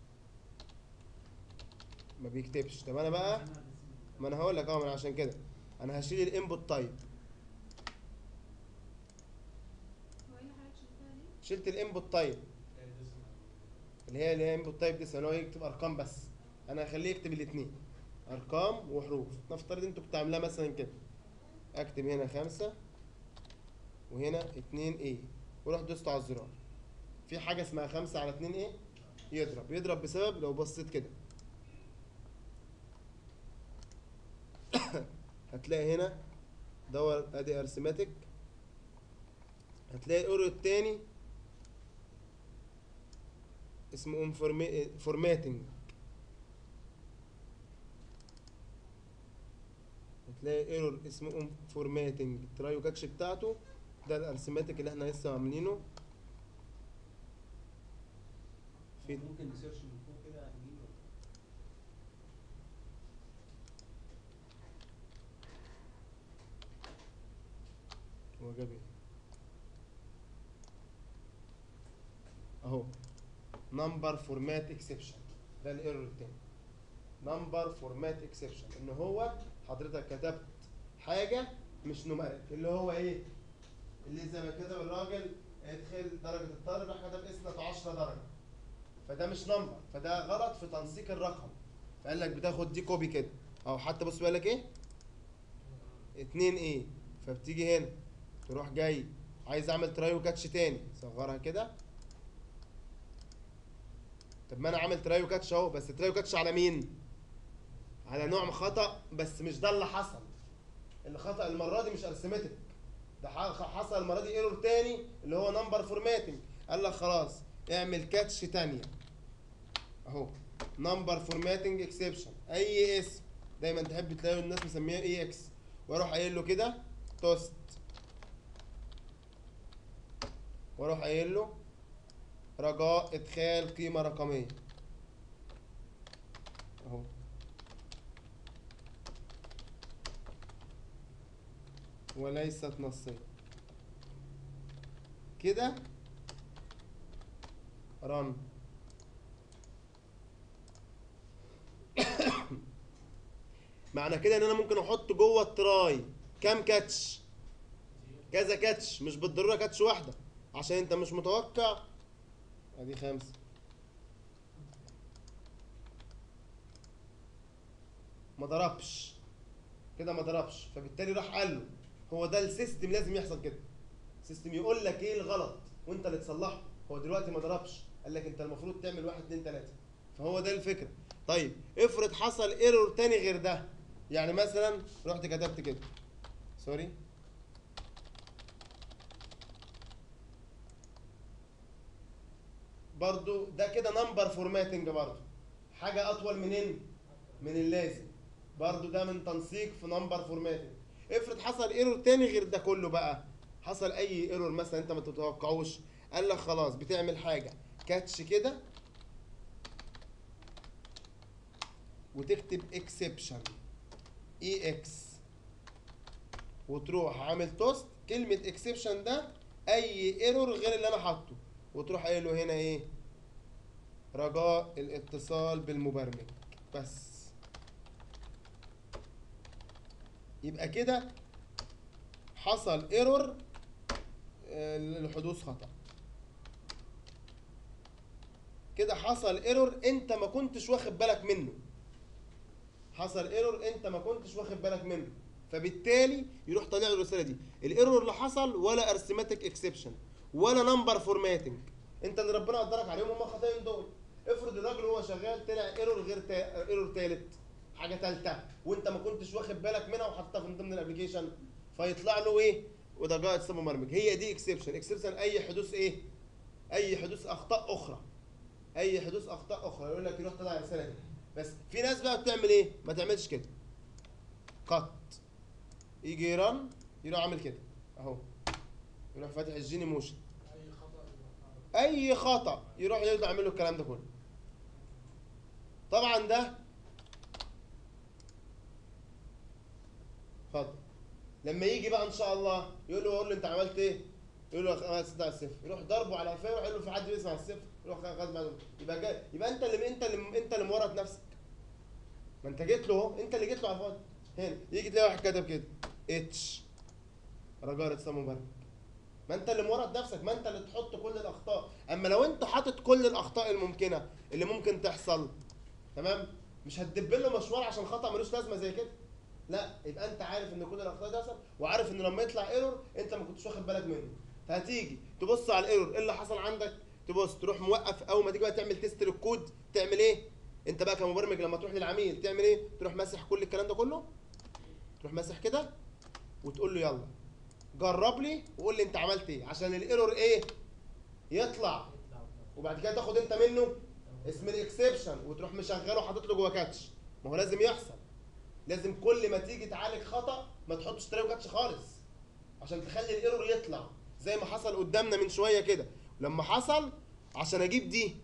S1: ما بيكتبش طب انا بقى ما انا هقول لك اه ما انا عشان كده انا هشيل الانبوت تايب
S6: هو ايه اللي حضرتك شلتها دي؟
S1: شلت الانبوت تايب اللي هي اللي هي انبوت تايب دي اللي هو يكتب ارقام بس انا هخليه يكتب الاثنين ارقام وحروف نفترض انتوا كنتوا عاملاها مثلا كده اكتب هنا خمسة وهنا اتنين ايه وروح دوست على الزرار في حاجة اسمها خمسة على اتنين ايه يضرب يضرب بسبب لو بصيت كده هتلاقي هنا دور ادي ارثماتيك هتلاقي الاورو التاني اسمه فورماتنج هتلاقي ايرور اسمه فورماتنج الترايو كاتش بتاعته ده الارثماتيك اللي احنا لسه عاملينه في
S5: ممكن نسيرش من فوق كده نجيبه
S1: هو جاب ايه اهو نمبر فورمات اكسبشن ده الايرور التاني نمبر فورمات اكسبشن ان هو حضرتك كتبت حاجه مش نوميريك اللي هو ايه اللي زي ما كتب الراجل ادخل درجه الطالب راح كتب اسمك 10 درجه فده مش نمبر فده غلط في تنسيق الرقم فقال لك بتاخد دي كوبي كده او حتى بص بيقول لك ايه 2 ايه فبتيجي هنا تروح جاي عايز اعمل ترايو كاتش تاني صغرها كده طب ما انا عامل ترايو كاتش اهو بس ترايو كاتش على مين على نوع خطا بس مش ده اللي حصل اللي خطا المره دي مش ارثمتك ده ح- حصل المره دي ايرور تاني اللي هو نمبر فورماتنج قال لك خلاص اعمل كاتش تانية اهو نمبر فورماتنج اكسبشن اي اسم دايما تحب تلاقي الناس مسميها اي اكس واروح قايل له كده توست واروح قايل له رجاء ادخال قيمه رقميه اهو وليست نصية كده رن معنى كده ان انا ممكن احط جوه التراي كام كاتش كذا كاتش مش بالضروره كاتش واحده عشان انت مش متوقع ادي خمسه ما ضربش كده ما ضربش فبالتالي راح قال له هو ده السيستم لازم يحصل كده السيستم يقول لك ايه الغلط وانت اللي تصلحه هو دلوقتي ما ضربش قال لك انت المفروض تعمل واحد اتنين تلاته فهو ده الفكره طيب افرض حصل ايرور تاني غير ده يعني مثلا رحت كتبت كده سوري برضو ده كده نمبر فورماتنج برضو حاجه اطول منين من اللازم برضو ده من تنسيق في نمبر فورماتنج افرض حصل ايرور تاني غير ده كله بقى حصل اي ايرور مثلا انت ما تتوقعوش قال لك خلاص بتعمل حاجه كاتش كده وتكتب اكسبشن اي اكس وتروح عامل توست كلمه اكسبشن ده اي ايرور غير اللي انا حاطه وتروح قايل له هنا ايه رجاء الاتصال بالمبرمج بس يبقى كده حصل ايرور لحدوث خطأ كده حصل ايرور انت ما كنتش واخد بالك منه حصل ايرور انت ما كنتش واخد بالك منه فبالتالي يروح طالع له الرساله دي الايرور اللي حصل ولا ارثماتيك اكسبشن ولا نمبر فورماتنج انت اللي ربنا قدرك عليهم هم خطايا دول افرض الراجل وهو شغال طلع ايرور غير تا... ايرور ثالث حاجه ثالثه وانت ما كنتش واخد بالك منها وحطها من ضمن الابلكيشن فيطلع له ايه وده جاء اسمه مبرمج هي دي اكسبشن اكسبشن اي حدوث ايه اي حدوث اخطاء اخرى اي حدوث اخطاء اخرى يقول لك يروح طلع الرساله دي بس في ناس بقى بتعمل ايه ما تعملش كده قط يجي يرن يروح عامل كده اهو يروح فاتح الجيني موشن
S2: اي خطا يبقى-
S1: اي خطا يروح يرجع يعمل له الكلام ده كله طبعا ده اتفضل لما يجي بقى ان شاء الله يقول له يقول له انت عملت ايه يقول له عملت 6 على الصفر يروح ضربه على قفاه ويروح يقول له في حد بيسمع الصفر يروح خد معلومه يبقى جاي يبقى انت اللي انت اللي انت اللي مورط نفسك ما انت جيت له اهو انت اللي جيت له على الفاضي هنا يجي تلاقي واحد كتب كده اتش رجاء اتصال مبرمج ما انت اللي مورط نفسك ما انت اللي تحط كل الاخطاء اما لو انت حاطط كل الاخطاء الممكنه اللي ممكن تحصل تمام مش هتدب له مشوار عشان خطا ملوش لازمه زي كده لا يبقى انت عارف ان كل الاخطاء دي حصل وعارف ان لما يطلع ايرور انت ما كنتش واخد بالك منه فهتيجي تبص على الايرور ايه اللي حصل عندك تبص تروح موقف اول ما تيجي بقى تعمل تيست للكود تعمل ايه انت بقى كمبرمج لما تروح للعميل تعمل ايه تروح ماسح كل الكلام ده كله تروح ماسح كده وتقول له يلا جرب لي وقول لي انت عملت ايه عشان الايرور ايه يطلع وبعد كده تاخد انت منه اسم الاكسبشن وتروح مشغله وحاطط له جوه كاتش ما هو لازم يحصل لازم كل ما تيجي تعالج خطا ما تحطش تراي كاتش خالص عشان تخلي الايرور يطلع زي ما حصل قدامنا من شويه كده لما حصل عشان اجيب دي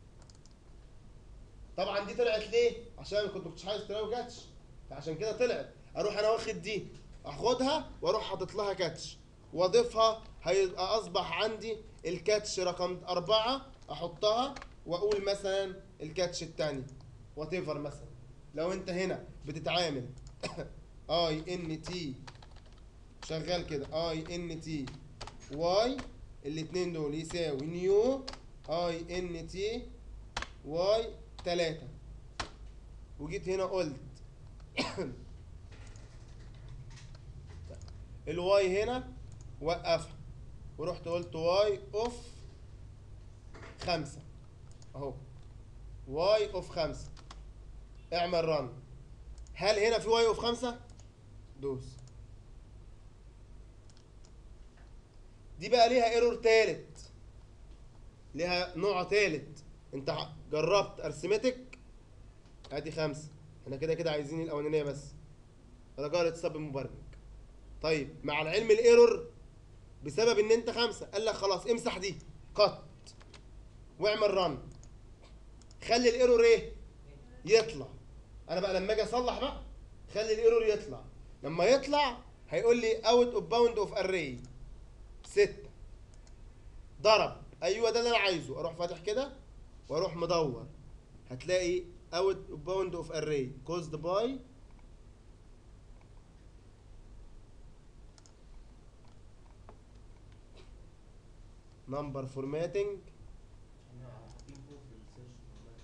S1: طبعا دي طلعت ليه عشان كنت كنتش عايز تراي كاتش فعشان كده طلعت اروح انا واخد دي اخدها واروح حاطط لها كاتش واضيفها هيبقى اصبح عندي الكاتش رقم أربعة احطها واقول مثلا الكاتش الثاني وات ايفر مثلا لو انت هنا بتتعامل اي ان تي شغال كده اي ان تي واي الاثنين دول يساوي نيو اي ان تي واي 3 وجيت هنا قلت الواي هنا وقفها ورحت قلت واي اوف خمسة اهو واي اوف خمسة اعمل رن هل هنا في واي اوف خمسة دوس دي بقى ليها ايرور تالت ليها نوع تالت انت ح- جربت ارثمتك ادي خمسة احنا كده كده عايزين الاولانية بس رجاء الاتصال بالمبرمج طيب مع العلم الايرور بسبب ان انت خمسة قال لك خلاص امسح دي قط واعمل رن خلي الايرور ايه يطلع انا بقى لما اجي اصلح بقى خلي الايرور يطلع لما يطلع هيقول لي اوت اوف باوند اوف اري 6 ضرب ايوه ده اللي انا عايزه اروح فاتح كده واروح مدور هتلاقي اوت اوف باوند اوف اري كوزد باي نمبر فورماتنج
S5: احنا حاطين فوق في السيرش والله.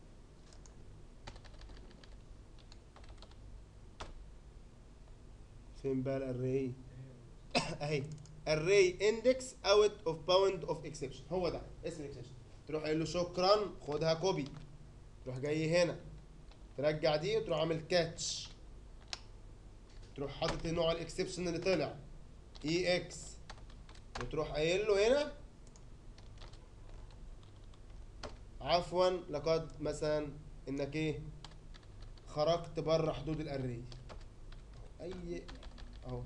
S1: فين بقى الاري اهي array index out of bound of exception هو ده اسم الاكسبشن تروح قايل له شكرا خدها كوبي تروح جاي هنا ترجع دي وتروح عامل كاتش تروح حاطط نوع الاكسبشن اللي طلع اي اكس وتروح قايل له هنا عفوا لقد مثلا انك ايه خرجت بره حدود الاري اي اهو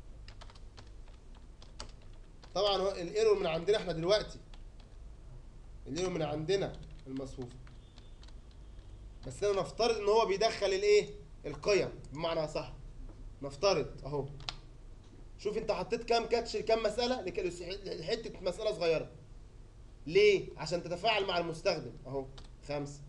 S1: طبعا هو الايرور من عندنا احنا دلوقتي الايرور من عندنا المصفوفه بس انا نفترض ان هو بيدخل الايه القيم بمعنى صح نفترض اهو شوف انت حطيت كام كاتش لكام مساله لك- لحته مساله صغيره ليه عشان تتفاعل مع المستخدم اهو خمسه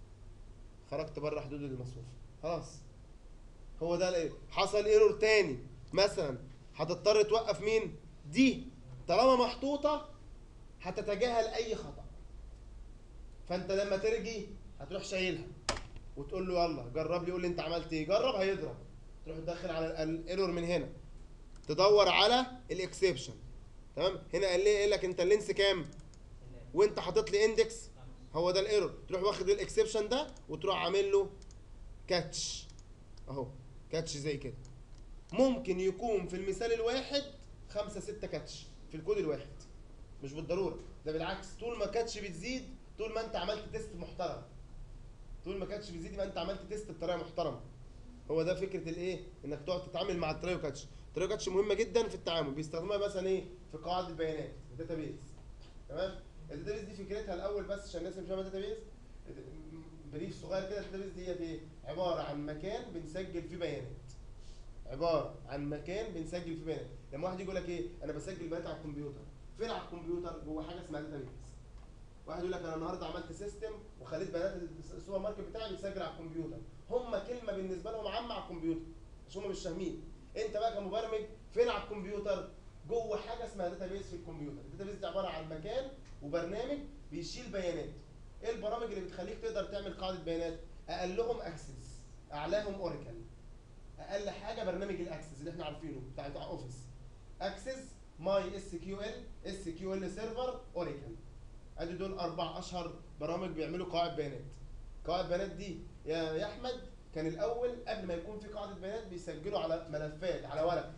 S1: خرجت بره حدود المصفوفه خلاص هو ده الايه حصل ايرور تاني مثلا هتضطر توقف مين دي طالما محطوطه هتتجاهل اي خطا فانت لما ترجي هتروح شايلها وتقول له يلا جرب لي قول لي انت عملت ايه جرب هيضرب تروح تدخل على الايرور من هنا تدور على الاكسبشن تمام هنا قال لي قال لك انت اللينس كام وانت حاطط لي اندكس هو ده الايرور تروح واخد الاكسبشن ده وتروح عامل له كاتش اهو كاتش زي كده ممكن يكون في المثال الواحد خمسة ستة كاتش في الكود الواحد مش بالضرورة ده بالعكس طول ما كاتش بتزيد طول ما انت عملت تيست محترم طول ما كاتش بتزيد يبقى انت عملت تيست بطريقة محترمة هو ده فكرة الايه انك تقعد تتعامل مع الترايو كاتش الترايو كاتش مهمة جدا في التعامل بيستخدموها مثلا ايه في قواعد البيانات الداتابيز تمام الداتابيز دي فكرتها الاول بس عشان الناس اللي مش فاهمه داتابيز بريف صغير كده الداتابيز ديت ايه عبارة عن مكان بنسجل فيه بيانات عباره عن مكان بنسجل فيه بيانات لما واحد يقول لك ايه انا بسجل بيانات على الكمبيوتر فين على الكمبيوتر جوه حاجه اسمها داتابيز واحد يقول لك انا النهارده عملت سيستم وخليت بيانات السوبر ماركت بتاعي بيتسجل على الكمبيوتر هم كلمه بالنسبه لهم عامه على الكمبيوتر عشان هم مش فاهمين انت بقى كمبرمج فين على الكمبيوتر جوه حاجه اسمها داتابيز في الكمبيوتر الداتابيز دي عباره عن مكان وبرنامج بيشيل بيانات ايه البرامج اللي بتخليك تقدر تعمل قاعده بيانات اقلهم اكسس اعلاهم اوراكل اقل حاجه برنامج الاكسس اللي احنا عارفينه بتاع بتاع اوفيس اكسس ماي اس كيو ال اس كيو ال سيرفر اوراكل ادي دول اربع اشهر برامج بيعملوا قواعد بيانات قواعد بيانات دي يا يا احمد كان الاول قبل ما يكون في قاعده بيانات بيسجلوا على ملفات على ورق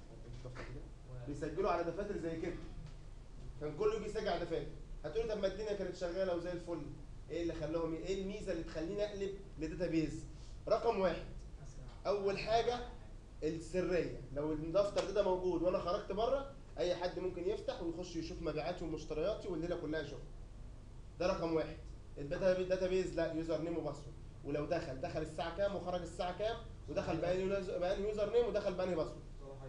S1: بيسجلوا على دفاتر زي كده كان كله بيسجل على دفاتر هتقولي طب ما الدنيا كانت شغاله وزي الفل ايه اللي خلاهم ايه الميزه اللي تخليني اقلب لداتابيز رقم واحد اول حاجه السريه لو الدفتر ده موجود وانا خرجت بره اي حد ممكن يفتح ويخش يشوف مبيعاتي ومشترياتي والليله كلها يشوفها ده رقم واحد الداتابيز لا يوزر نيم وباسورد ولو دخل دخل الساعه كام وخرج الساعه كام ودخل بأنهي يوز- بأنهي يوزر نيم ودخل بأنهي باسورد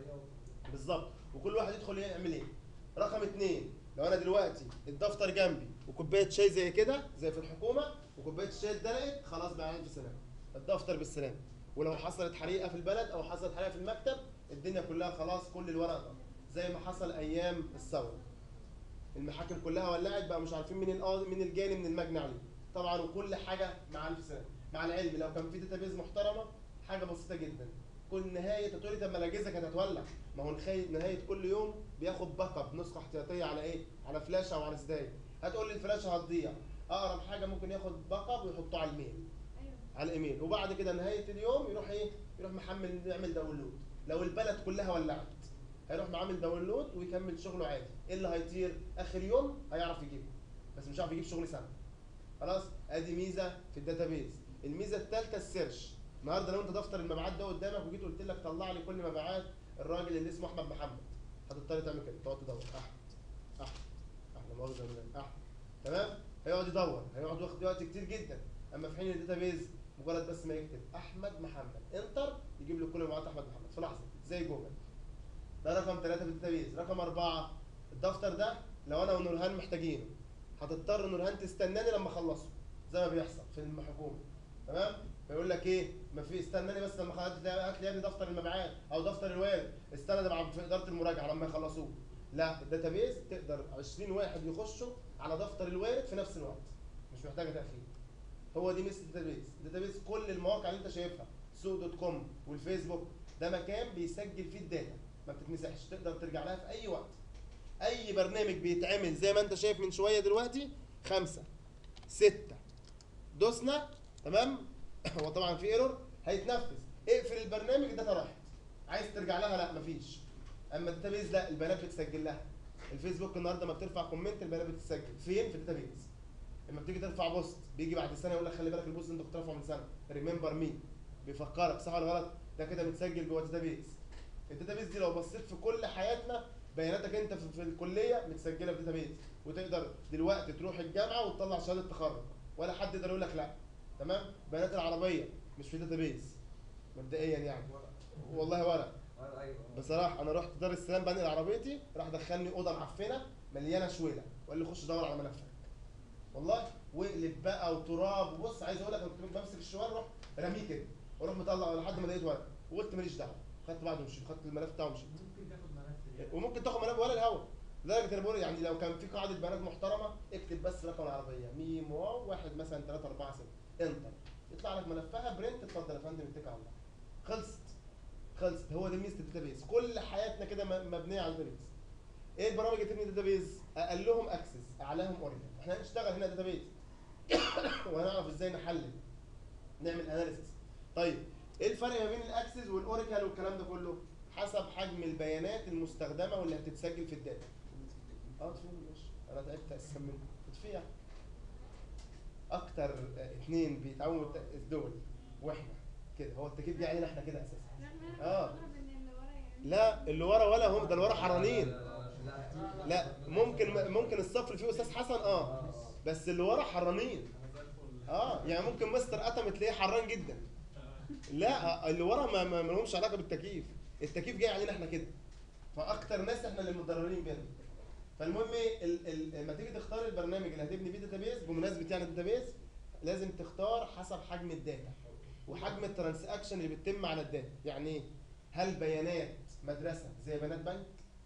S1: بالظبط وكل واحد يدخل يعمل ايه رقم اتنين لو انا دلوقتي الدفتر جنبي وكوبايه شاي زي كده زي في الحكومه وكوبايه الشاي اتدلقت خلاص بقى عندي سلام الدفتر بالسلام ولو حصلت حريقه في البلد او حصلت حريقه في المكتب الدنيا كلها خلاص كل الورق ده زي ما حصل ايام الثوره المحاكم كلها ولعت بقى مش عارفين مين القاضي مين الجاني من المجني عليه طبعا وكل حاجه مع الف سلام مع العلم لو كان في داتابيز محترمه حاجه بسيطه جدا كل نهايه تقولي طب ما الاجهزه كانت هتولع ما هو نخي- نهايه كل يوم بياخد باك اب نسخه احتياطيه على ايه على فلاشه او على سدايه هتقول لي الفلاشه هتضيع اقرب حاجه ممكن ياخد باك اب ويحطه على الميل
S6: ايوه
S1: على الايميل وبعد كده نهايه اليوم يروح ايه يروح محمل يعمل داونلود لو البلد كلها ولعت هيروح معامل داونلود ويكمل شغله عادي ايه اللي هيطير اخر يوم هيعرف يجيبه بس مش هيعرف يجيب شغل سنه خلاص ادي ميزه في الداتابيز الميزه الثالثه السيرش النهارده لو انت دفتر المبيعات ده قدامك وجيت قلت لك طلع لي كل مبيعات الراجل اللي اسمه احمد محمد هتضطر تعمل كده تقعد تدور احمد احمد احمد مؤاخذه بالله احمد تمام هيقعد يدور هيقعد واخد وقت كتير جدا اما في حين الداتابيز مجرد بس ما يكتب احمد محمد انتر يجيب له كل مبيعات احمد محمد في لحظه زي جوجل ده رقم ثلاثة في الداتابيز رقم أربعة الدفتر ده لو أنا ونورهان محتاجينه هتضطر نورهان تستناني لما أخلصه زي ما بيحصل في الحكومة تمام فيقول لك ايه ما في استناني بس لما خلاص هات لي يا ابني دفتر المبيعات او دفتر الوارد استنى ده مع في اداره المراجعه لما يخلصوه لا الداتابيز تقدر 20 واحد يخشوا على دفتر الوارد في نفس الوقت مش محتاجه تاخير هو دي ميزه الداتابيز الداتابيز كل المواقع اللي انت شايفها سوق دوت كوم والفيسبوك ده مكان بيسجل فيه الداتا ما بتتمسحش تقدر ترجع لها في اي وقت اي برنامج بيتعمل زي ما انت شايف من شويه دلوقتي خمسة ستة دوسنا تمام هو طبعا في ايرور هيتنفذ اقفل البرنامج الداتا راحت عايز ترجع لها لا مفيش اما الداتابيز لا البيانات بتسجل لها الفيسبوك النهارده ما بترفع كومنت البيانات بتتسجل فين في الداتابيز لما بتيجي ترفع بوست بيجي بعد سنه يقول لك خلي بالك البوست اللي انت كنت رافعه من سنه ريمبر مي بيفكرك صح ولا غلط ده كده متسجل جوه الداتابيز الداتابيز دي لو بصيت في كل حياتنا بياناتك انت في, في الكليه متسجله في الداتابيز وتقدر دلوقتي تروح الجامعه وتطلع شهاده تخرج ولا حد يقدر يقول لك لا تمام بيانات العربيه مش في داتابيز مبدئيا يعني والله ولا
S4: آه، ايوه
S1: بصراحه انا رحت دار السلام بنقل عربيتي راح دخلني اوضه معفنه مليانه شويله وقال لي خش دور على ملفك والله واقلب بقى وتراب وبص عايز اقول لك انا كنت بمسك الشوال اروح رميه كده واروح مطلع لحد ما لقيت ورق وقلت ماليش دعوه خدت بعضه ومشيت خدت الملف بتاعه ومشيت
S2: ممكن تاخد ملف يعني.
S1: وممكن تاخد ملف ولا الهوا لدرجه انا بقول يعني لو كان في قاعده بيانات محترمه اكتب بس رقم العربيه ميم واو واحد مثلا 3 4 6 انتر يطلع لك ملفها برنت اتفضل يا فندم اتكل على الله خلصت خلصت هو ده ميزه الداتابيز كل حياتنا كده م- مبنيه على الداتابيز ايه البرامج اللي تبني داتابيز اقلهم اكسس اعلاهم اوريجن احنا هنشتغل هنا داتابيز وهنعرف ازاي نحلل نعمل اناليسيس طيب ايه الفرق ما بين الاكسس والاوراكل والكلام ده كله حسب حجم البيانات المستخدمه واللي هتتسجل في الداتا اه تفهم ماشي انا تعبت اساسا منكم تدفيع اكتر آه، اتنين بيتعاونوا الت- الدول واحنا كده هو التكييف جه علينا احنا كده اساسا
S6: رغم
S1: آه.
S6: ان انا ان اللي ورا يعني
S1: لا اللي ورا ولا هم ده اللي ورا حرانين
S4: لا
S1: لا ممكن ممكن الصف اللي فيه استاذ حسن اه بس اللي ورا حرانين اه يعني ممكن مستر اتم تلاقيه حران جدا لا آه، اللي ورا ما, ما ما لهمش علاقه بالتكييف التكييف جاي علينا احنا كده فاكتر ناس احنا اللي متضررين بينا فالمهم ايه ال- ال- لما تيجي تختار البرنامج اللي هتبني بيه داتابيز بمناسبه يعني الداتابيز لازم تختار حسب حجم الداتا وحجم الترانزاكشن اللي بتتم على الداتا يعني ايه هل بيانات مدرسه زي بيانات بنك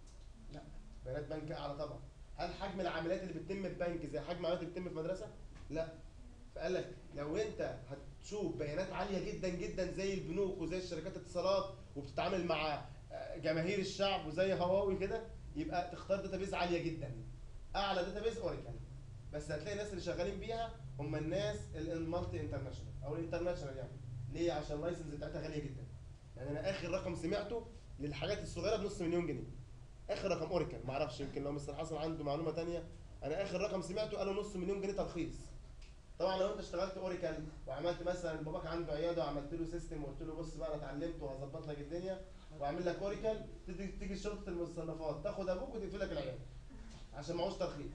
S1: لا بيانات بنك اعلى طبعا هل حجم العمليات اللي بتتم في بنك زي حجم العمليات اللي بتتم في مدرسه لا فقال لك لو انت هتشوف بيانات عاليه جدا جدا زي البنوك وزي الشركات الاتصالات وبتتعامل مع آه، جماهير الشعب وزي هواوي كده يبقى تختار داتابيز عاليه جدا اعلى داتابيز اوريكل بس هتلاقي الناس اللي شغالين بيها هم الناس المالتي انترناشونال او الانترناشونال يعني ليه عشان اللايسنس بتاعتها غاليه جدا يعني انا اخر رقم سمعته للحاجات الصغيره بنص مليون جنيه اخر رقم اوريكل ما اعرفش يمكن لو مستر حسن عنده معلومه تانية انا اخر رقم سمعته قالوا نص مليون جنيه ترخيص طبعا لو انت اشتغلت اوريكل وعملت مثلا باباك عنده عياده وعملت له سيستم وقلت له بص بقى انا اتعلمت وهظبط لك الدنيا واعمل لك اوريكل تيجي تيجي شرطه المصنفات تاخد ابوك وتقفل لك العياده عشان معهوش ترخيص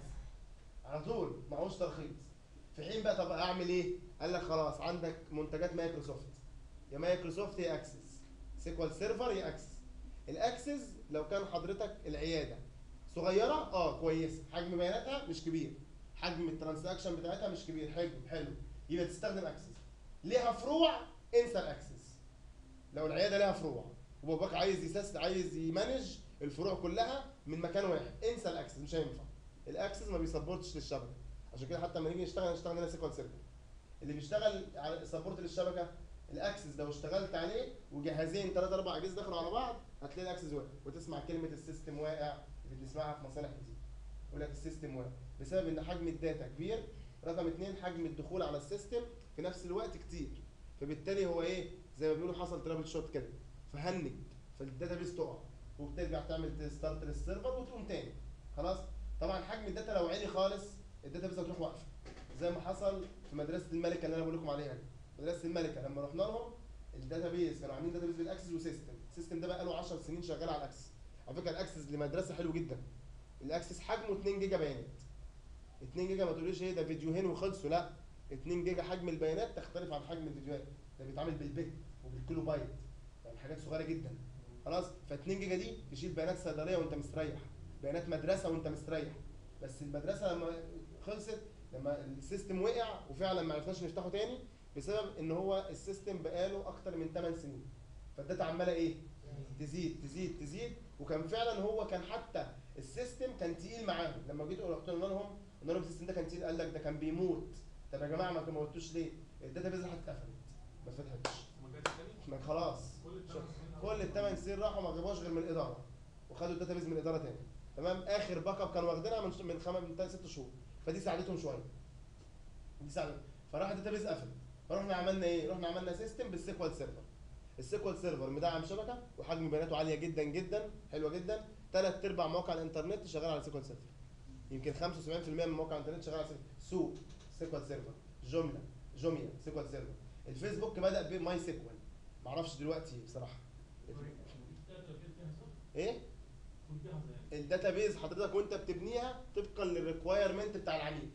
S1: على طول معهوش ترخيص في حين بقى طب اعمل ايه؟ قال لك خلاص عندك منتجات مايكروسوفت يا مايكروسوفت يا اكسس سيكوال سيرفر يا اكسس الاكسس لو كان حضرتك العياده صغيره اه كويسه حجم بياناتها مش كبير حجم الترانزاكشن بتاعتها مش كبير حلو حلو يبقى تستخدم اكسس ليها فروع انسى الاكسس لو العياده ليها فروع وباباك عايز يسس عايز يمانج الفروع كلها من مكان واحد انسى الاكسس مش هينفع الاكسس ما بيسبورتش للشبكه عشان كده حتى لما نيجي نشتغل نشتغل هنا سيكوال سيرفر اللي بيشتغل على سبورت للشبكه الاكسس لو اشتغلت عليه وجهازين ثلاثة اربع اجهزه دخلوا على بعض هتلاقي الاكسس واقع وتسمع كلمه السيستم واقع اللي بنسمعها في مصالح كتير يقول لك السيستم واقع بسبب ان حجم الداتا كبير رقم اتنين حجم الدخول على السيستم في نفس الوقت كتير فبالتالي هو ايه زي ما بيقولوا حصل ترابل شوت كده فهنج فالداتا بيس تقع وبترجع تعمل ستارت للسيرفر وتقوم تاني خلاص طبعا حجم الداتا لو عالي خالص الداتا بيس هتروح واقفه زي ما حصل في مدرسه الملكه اللي انا بقول لكم عليها دي مدرسه الملكه لما رحنا لهم الداتا بيس كانوا عاملين داتا بيس بالاكسس وسيستم السيستم ده بقى له 10 سنين شغال على الاكسس على فكره الاكسس لمدرسه حلو جدا الاكسس حجمه 2 جيجا بيانات 2 جيجا ما تقوليش ايه ده فيديوهين وخلصوا لا 2 جيجا حجم البيانات تختلف عن حجم الفيديوهات ده بيتعامل بالبت وبالكيلو بايت يعني حاجات صغيره جدا خلاص ف 2 جيجا دي تشيل بيانات صيدليه وانت مستريح بيانات مدرسه وانت مستريح بس المدرسه لما خلصت لما السيستم وقع وفعلا ما عرفناش نفتحه تاني بسبب ان هو السيستم بقاله اكتر من 8 سنين فالداتا عماله ايه تزيد تزيد تزيد وكان فعلا هو كان حتى السيستم كان تقيل معاهم لما جيت رحت قلنا لهم قلنا لهم السيستم ده كان تقيل قال لك ده كان بيموت طب يا جماعه ما موتوش ليه الداتا بيز راحت اتقفلت ما اتفتحتش
S4: ما كانش تاني
S1: ما خلاص
S4: كل الثمان سنين
S1: كل الثمان سنين راحوا ما جابوهاش غير من الاداره وخدوا الداتا بيز من الاداره تاني تمام اخر باك اب كانوا واخدينها من من خمس من ثلاث ست شهور فدي ساعدتهم شويه دي ساعدتهم فراح الداتا بيز قفل فرحنا عملنا ايه؟ رحنا عملنا سيستم بالسيكوال سيرفر السيكوال سيرفر مدعم شبكه وحجم بياناته عاليه جدا جدا حلوه جدا ثلاث ارباع مواقع الانترنت شغال على سيكوال سيرفر يمكن 75% من مواقع الانترنت شغال على سيكوال سوق سيكوال سيرفر جمله جوميا سيكوال سيرفر الفيسبوك بدا بماي سيكوال معرفش دلوقتي بصراحه ايه الداتا بيز حضرتك وانت بتبنيها طبقا للريكوايرمنت بتاع العميل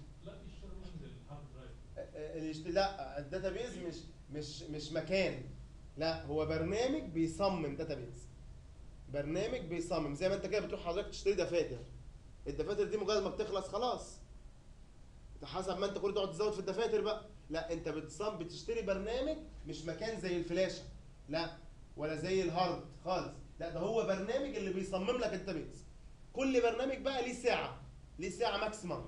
S1: الاشت- لا الداتا بيز مش مش مش مكان لا هو برنامج بيصمم داتا بيز برنامج بيصمم زي ما انت كده بتروح حضرتك تشتري دفاتر الدفاتر دي مجرد ما بتخلص خلاص حسب ما انت كل تقعد تزود في الدفاتر بقى لا انت بتصمم بتشتري برنامج مش مكان زي الفلاشه لا ولا زي الهارد خالص لا ده هو برنامج اللي بيصمم لك الداتابيز كل برنامج بقى ليه ساعه ليه ساعه ماكسيمم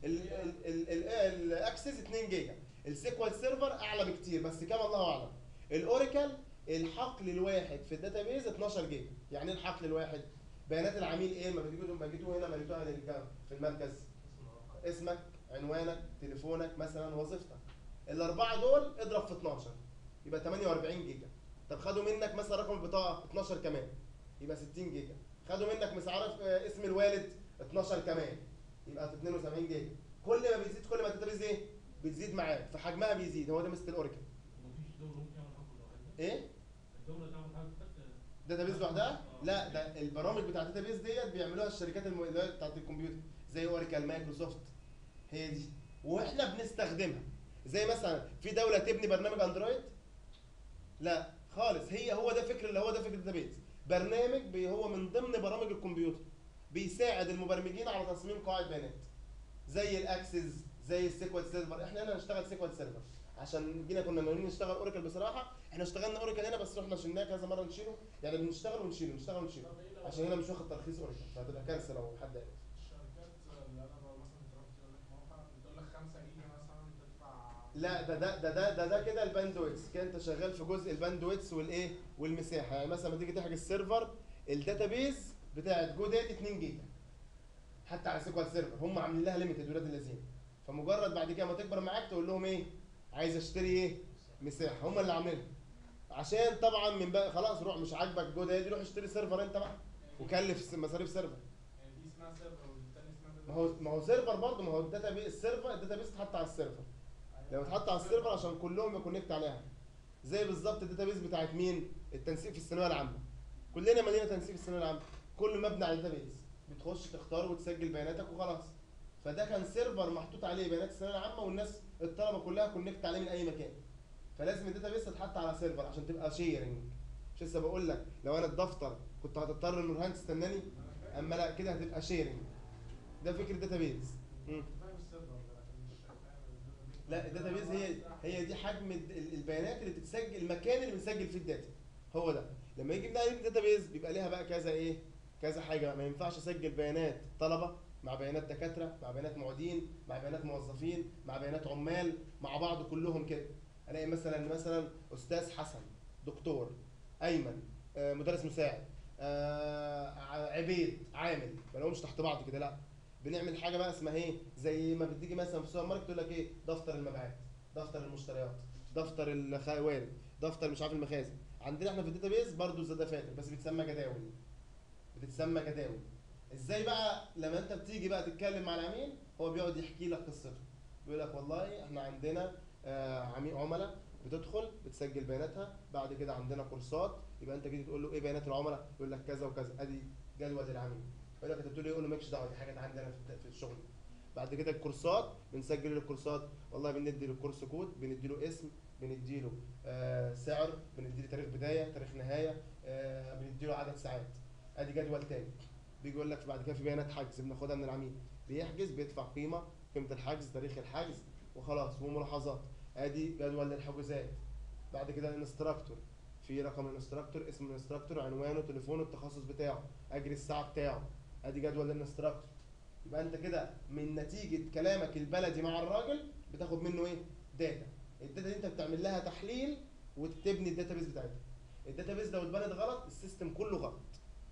S1: الاكسس 2 جيجا السيكوال سيرفر اعلى بكتير بس كام الله اعلم الاوراكل الحقل الواحد في الداتابيز 12 جيجا يعني ايه الحقل الواحد بيانات العميل ايه ما بتجيبوا ما جيتوا هنا ما جيتوها للجامعة في المركز اسمك عنوانك تليفونك مثلا وظيفتك الاربعه دول اضرب في 12 يبقى 48 جيجا طب خدوا منك مثلا رقم البطاقه 12 كمان يبقى 60 جيجا خدوا منك مش عارف آه، اسم الوالد 12 كمان يبقى 72 جيجا كل ما بيزيد كل ما الداتابيز ايه بتزيد معاك فحجمها بيزيد هو ده مثل الاوراكل ايه داتابيز لوحدها لا ده البرامج بتاعت الداتابيز ديت بيعملوها الشركات الم- اللي هي بتاعت الكمبيوتر زي اوراكل مايكروسوفت هي دي واحنا بنستخدمها زي مثلا في دوله تبني برنامج اندرويد لا خالص هي هو ده فكر اللي هو ده فكر الداتابيز برنامج بي هو من ضمن برامج الكمبيوتر بيساعد المبرمجين على تصميم قواعد بيانات زي الاكسس زي السيكوال سيرفر احنا هنا هنشتغل سيكوال سيرفر عشان جينا كنا ناويين نشتغل اوراكل بصراحه احنا اشتغلنا اوراكل هنا بس رحنا شلناه كذا مره نشيله يعني بنشتغل ونشيله نشتغل ونشيله عشان هنا مش واخد ترخيص اوراكل فهتبقى كارثه لو حد عرف
S3: الشركات اللي انا بقى مثلا اتفرجت تقول لك موقع بتقول لك 5 جيجا مثلا تدفع
S1: لا ده ده ده ده ده, ده كده الباندويتس كده انت شغال في جزء الباندويتس والايه والمساحه يعني مثلا لما تيجي تحجز السيرفر الداتابيز بتاعت جودات 2 جيجا حتى على سيكوال سيرفر هم عاملين لها ليميتد ولاد اللذين فمجرد بعد كده ما تكبر معاك تقول لهم ايه عايز اشتري ايه مساحه هم اللي عاملينها عشان طبعا من بقى خلاص روح مش عاجبك جوده دي روح اشتري سيرفر انت بقى وكلف مصاريف سيرفر
S3: يعني دي اسمها سيرفر والتاني اسمها
S1: ما هو ما هو سيرفر برضه ما هو الداتا بيس السيرفر الداتا بيس اتحط على السيرفر لو اتحط على السيرفر عشان كلهم يكونكت عليها زي بالظبط الداتا بيس بتاعت مين التنسيق في الثانويه العامه كلنا مالينا تنسيق في الثانويه العامه كله مبني على الداتا بيس بتخش تختار وتسجل بياناتك وخلاص فده كان سيرفر محطوط عليه بيانات الثانويه العامه والناس الطلبه كلها كونكت عليه من اي مكان فلازم الداتا بيس تتحط على سيرفر عشان تبقى شيرنج مش لسه بقول لك لو انا الدفتر كنت هتضطر نورهان تستناني اما لا كده هتبقى شيرنج ده فكره الداتا بيس مم.
S3: فاهم السيرفر ده لكن مش فاهم الداتابيز.
S1: لا الداتابيز هي هي دي حجم الد- ال- البيانات اللي بتتسجل المكان اللي بنسجل فيه الداتا هو ده لما يجي بنعمل الداتابيز بيبقى ليها بقى كذا ايه كذا حاجه ما ينفعش اسجل بيانات طلبه مع بيانات دكاتره مع بيانات معيدين مع بيانات موظفين مع بيانات عمال مع بعض كلهم كده الاقي مثلا مثلا استاذ حسن دكتور ايمن آه، مدرس مساعد آه، ع- عبيد عامل ما لهمش تحت بعض كده لا بنعمل حاجه بقى اسمها ايه زي ما بتيجي مثلا في السوبر ماركت تقول لك ايه دفتر المبيعات دفتر المشتريات دفتر الخوارج دفتر مش عارف المخازن عندنا احنا في الداتابيز برضو زي دفاتر بس بتسمى جداول بتتسمى جداول ازاي بقى لما انت بتيجي بقى تتكلم مع العميل هو بيقعد يحكي لك قصته بيقول لك والله احنا عندنا آه، عميل عملاء بتدخل بتسجل بياناتها بعد كده عندنا كورسات يبقى انت جيت تقول له ايه بيانات العملاء يقول لك كذا وكذا ادي جدول العميل يقول لك انت بتقول له إيه؟ يقول له مالكش دعوه دي حاجات عندنا في في الشغل بعد كده الكورسات بنسجل الكورسات والله بندي للكورس كود بندي له اسم بندي له آه سعر بندي له تاريخ بدايه تاريخ نهايه آه بنديله عدد ساعات ادي جدول تاني بيجي يقول لك بعد كده في بيانات حجز بناخدها من العميل بيحجز بيدفع قيمه قيمه الحجز تاريخ الحجز وخلاص وملاحظات ادي جدول للحجوزات بعد كده الانستراكتور في رقم الانستراكتور اسم الانستراكتور عنوانه تليفونه التخصص بتاعه اجري الساعه بتاعه ادي جدول الانستراكتور يبقى انت كده من نتيجه كلامك البلدي مع الراجل بتاخد منه ايه داتا الداتا دي انت بتعمل لها تحليل وتبني الداتابيز بتاعتها الداتابيز لو اتبنت غلط السيستم كله غلط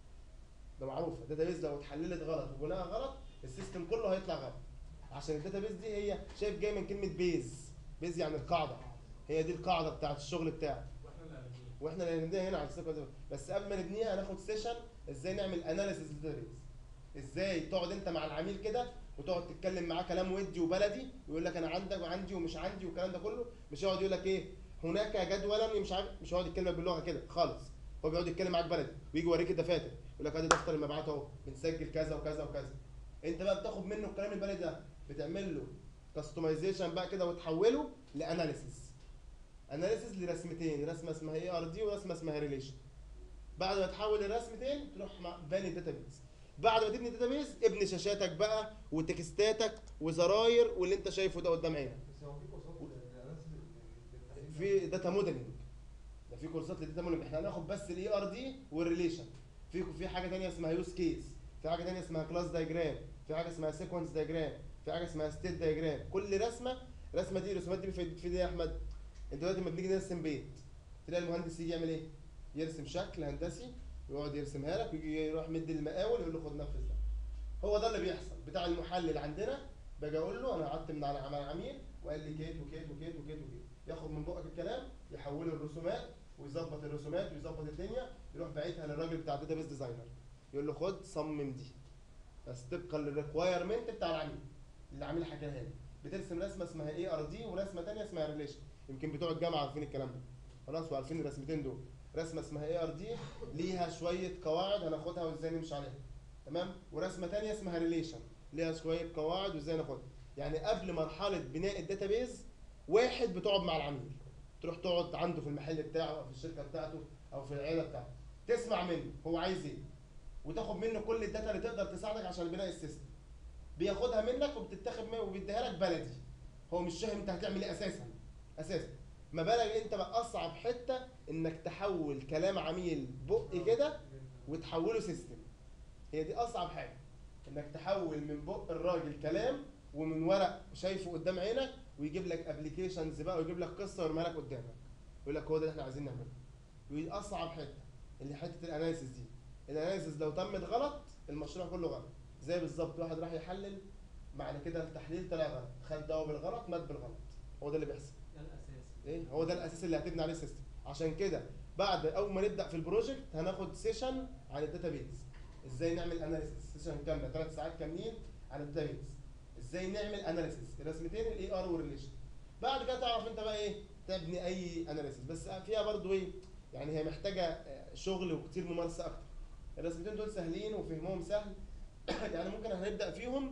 S1: ده معروف الداتابيز لو اتحللت غلط وبناها غلط السيستم كله هيطلع غلط عشان الداتابيز دي هي شايف جاي من كلمه بيز بيز يعني القاعده هي دي القاعده بتاعت الشغل بتاعك
S3: واحنا اللي هنبنيه
S1: واحنا اللي هنبنيها هنا على السيكونس بس قبل ما نبنيها هناخد سيشن ازاي نعمل اناليسيس للداتابيز ازاي تقعد انت مع العميل كده وتقعد تتكلم معاه كلام ودي وبلدي ويقول لك انا عندك وعندي ومش عندي والكلام ده كله مش يقعد يقول لك ايه هناك جدولا مش عارف مش هيقعد يتكلم باللغه كده خالص هو بيقعد يتكلم معاك بلدي ويجي يوريك الدفاتر يقول لك ادي دفتر المبيعات اهو بنسجل كذا وكذا وكذا انت بقى بتاخد منه الكلام البلدي ده بتعمل له كاستمايزيشن بقى كده وتحوله لاناليسيس اناليسيس لرسمتين رسمه اسمها اي ار دي ورسمه اسمها ريليشن بعد ما تحول الرسمتين تروح مع- باني الداتابيز بعد ما تبني الداتابيز ابني شاشاتك بقى وتكستاتك وزراير واللي انت شايفه ده قدام عينك
S4: بس هو في كورسات للاناليسيس للتحليل ده؟
S1: في داتا موديلنج ده في كورسات للداتا موديلنج احنا هناخد بس الاي ار دي والريليشن في في حاجه ثانيه اسمها يوز كيس في حاجه ثانيه اسمها كلاس دايجرام في حاجه اسمها سيكونس دايجرام في حاجه اسمها ستيت دايجرام كل رسمه رسمه دي الرسومات دي بتفيد بتفيد ايه يا احمد انت دلوقتي لما بنيجي نرسم بيت تلاقي المهندس يجي يعمل ايه يرسم شكل هندسي ويقعد يرسمها لك ويجي يروح مدي المقاول يقول له خد نفذ ده هو ده اللي بيحصل بتاع المحلل عندنا باجي اقول له انا قعدت من على مع العميل وقال لي كيت وكيت وكيت وكيت وكيت ياخد من بقك الكلام يحوله الرسومات ويظبط الرسومات ويظبط الدنيا يروح باعتها للراجل بتاع الداتا بيز ديزاينر يقول له خد صمم دي بس طبقا للريكوايرمنت بتاع العميل اللي العميل حكاها لي بترسم رسمه اسمها اي ار دي ورسمه ثانيه اسمها ريليشن يمكن بتوع الجامعه عارفين الكلام ده خلاص وعارفين الرسمتين دول رسمه اسمها اي ار دي ليها شويه قواعد هناخدها وازاي نمشي عليها تمام ورسمه ثانيه اسمها ريليشن ليها شويه قواعد وازاي ناخدها يعني قبل مرحله بناء الداتابيز واحد بتقعد مع العميل تروح تقعد عنده في المحل بتاعه او في الشركه بتاعته او في العياده بتاعته تسمع منه هو عايز ايه وتاخد منه كل الداتا اللي تقدر تساعدك عشان بناء السيستم بياخدها منك وبتتاخد منه وبيديها لك بلدي هو مش فاهم انت هتعمل ايه اساسا اساسا ما بالك انت بقى اصعب حته انك تحول كلام عميل بق كده وتحوله سيستم هي دي اصعب حاجه انك تحول من بق الراجل كلام ومن ورق شايفه قدام عينك ويجيب لك ابلكيشنز بقى ويجيب لك قصه ويرميها لك قدامك يقول لك هو ده اللي احنا عايزين نعمله ودي اصعب حته اللي حته الاناليسيس دي الاناليسيس لو تمت غلط المشروع كله غلط زي بالظبط واحد راح يحلل معنى كده التحليل طلع غلط خد دواء بالغلط مات بالغلط هو ده اللي بيحصل
S2: ده الاساس
S1: ايه هو ده الاساس اللي هتبني عليه السيستم عشان كده بعد اول ما نبدا في البروجكت هناخد سيشن عن الداتابيز ازاي نعمل اناليسيس سيشن كامله ثلاث ساعات كاملين عن الداتابيز ازاي نعمل اناليسيس الرسمتين الاي ار والريليشن بعد كده تعرف انت بقى ايه تبني اي اناليسيس بس فيها برضو ايه يعني هي محتاجه آه، شغل وكتير ممارسه اكتر الرسمتين دول سهلين وفهمهم سهل يعني ممكن هنبدا فيهم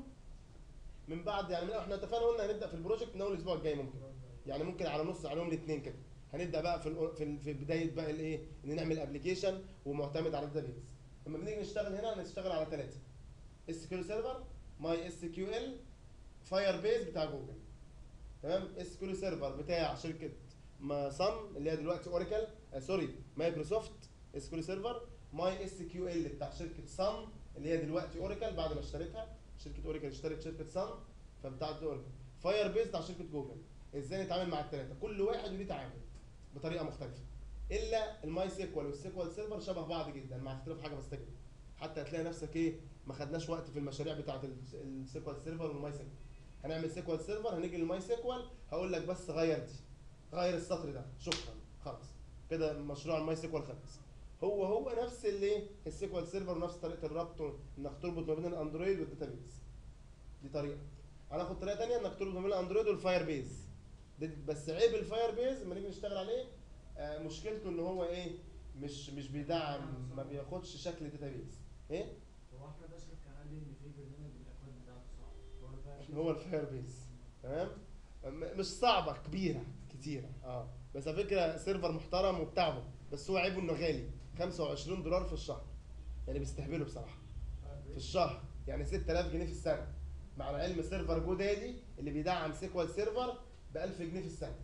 S1: من بعد يعني من احنا اتفقنا قلنا هنبدا في البروجكت من اول الاسبوع الجاي ممكن يعني ممكن على نص على يوم الاثنين كده هنبدا بقى في ال- في ال- في بدايه بقى الايه ان نعمل ابلكيشن ومعتمد على الداتابيز لما بنيجي نشتغل هنا هنشتغل على ثلاثه اس كيو سيرفر ماي اس كيو ال فاير بيز بتاع جوجل تمام اس كيو سيرفر بتاع شركه ما صن اللي هي دلوقتي اوراكل آه سوري مايكروسوفت اس كيو سيرفر ماي اس كيو ال بتاع شركه صن اللي هي دلوقتي اوراكل بعد ما اشتريتها شركه اوراكل اشترت شركه صن فبتاعت اوراكل فاير بيز بتاع شركه جوجل ازاي نتعامل مع الثلاثه كل واحد وليه تعامل بطريقه مختلفه الا الماي سيكوال والسيكوال سيرفر شبه بعض جدا مع اختلاف حاجه بس كده حتى هتلاقي نفسك ايه ما خدناش وقت في المشاريع بتاعه السيكوال سيرفر والماي سيكوال هنعمل سيكوال سيرفر هنيجي للماي سيكوال هقول لك بس غير دي غير السطر ده شكرا خلاص كده مشروع الماي سيكوال خلص هو هو نفس اللي السيكوال سيرفر ونفس طريقه الربط انك تربط ما بين الاندرويد والداتابيز دي طريقه هناخد طريقه ثانيه انك تربط ما بين الاندرويد والفاير بيز ده بس عيب الفاير بيز لما نيجي نشتغل عليه آه مشكلته ان هو ايه مش مش بيدعم ما بياخدش شكل داتابيز ايه
S2: هو احمد اشرف كان قال لي ان في برنامج الاكواد بتاعته صعب هو الفرق
S1: هو الفاير بيز تمام م- مش صعبه كبيره كتيره اه بس على فكره سيرفر محترم وبتاعه بس هو عيبه انه غالي 25 دولار في الشهر يعني بيستهبلوا بصراحه في الشهر يعني 6000 جنيه في السنه مع العلم سيرفر جو دادي اللي بيدعم سيكوال سيرفر ب 1000 جنيه في السنه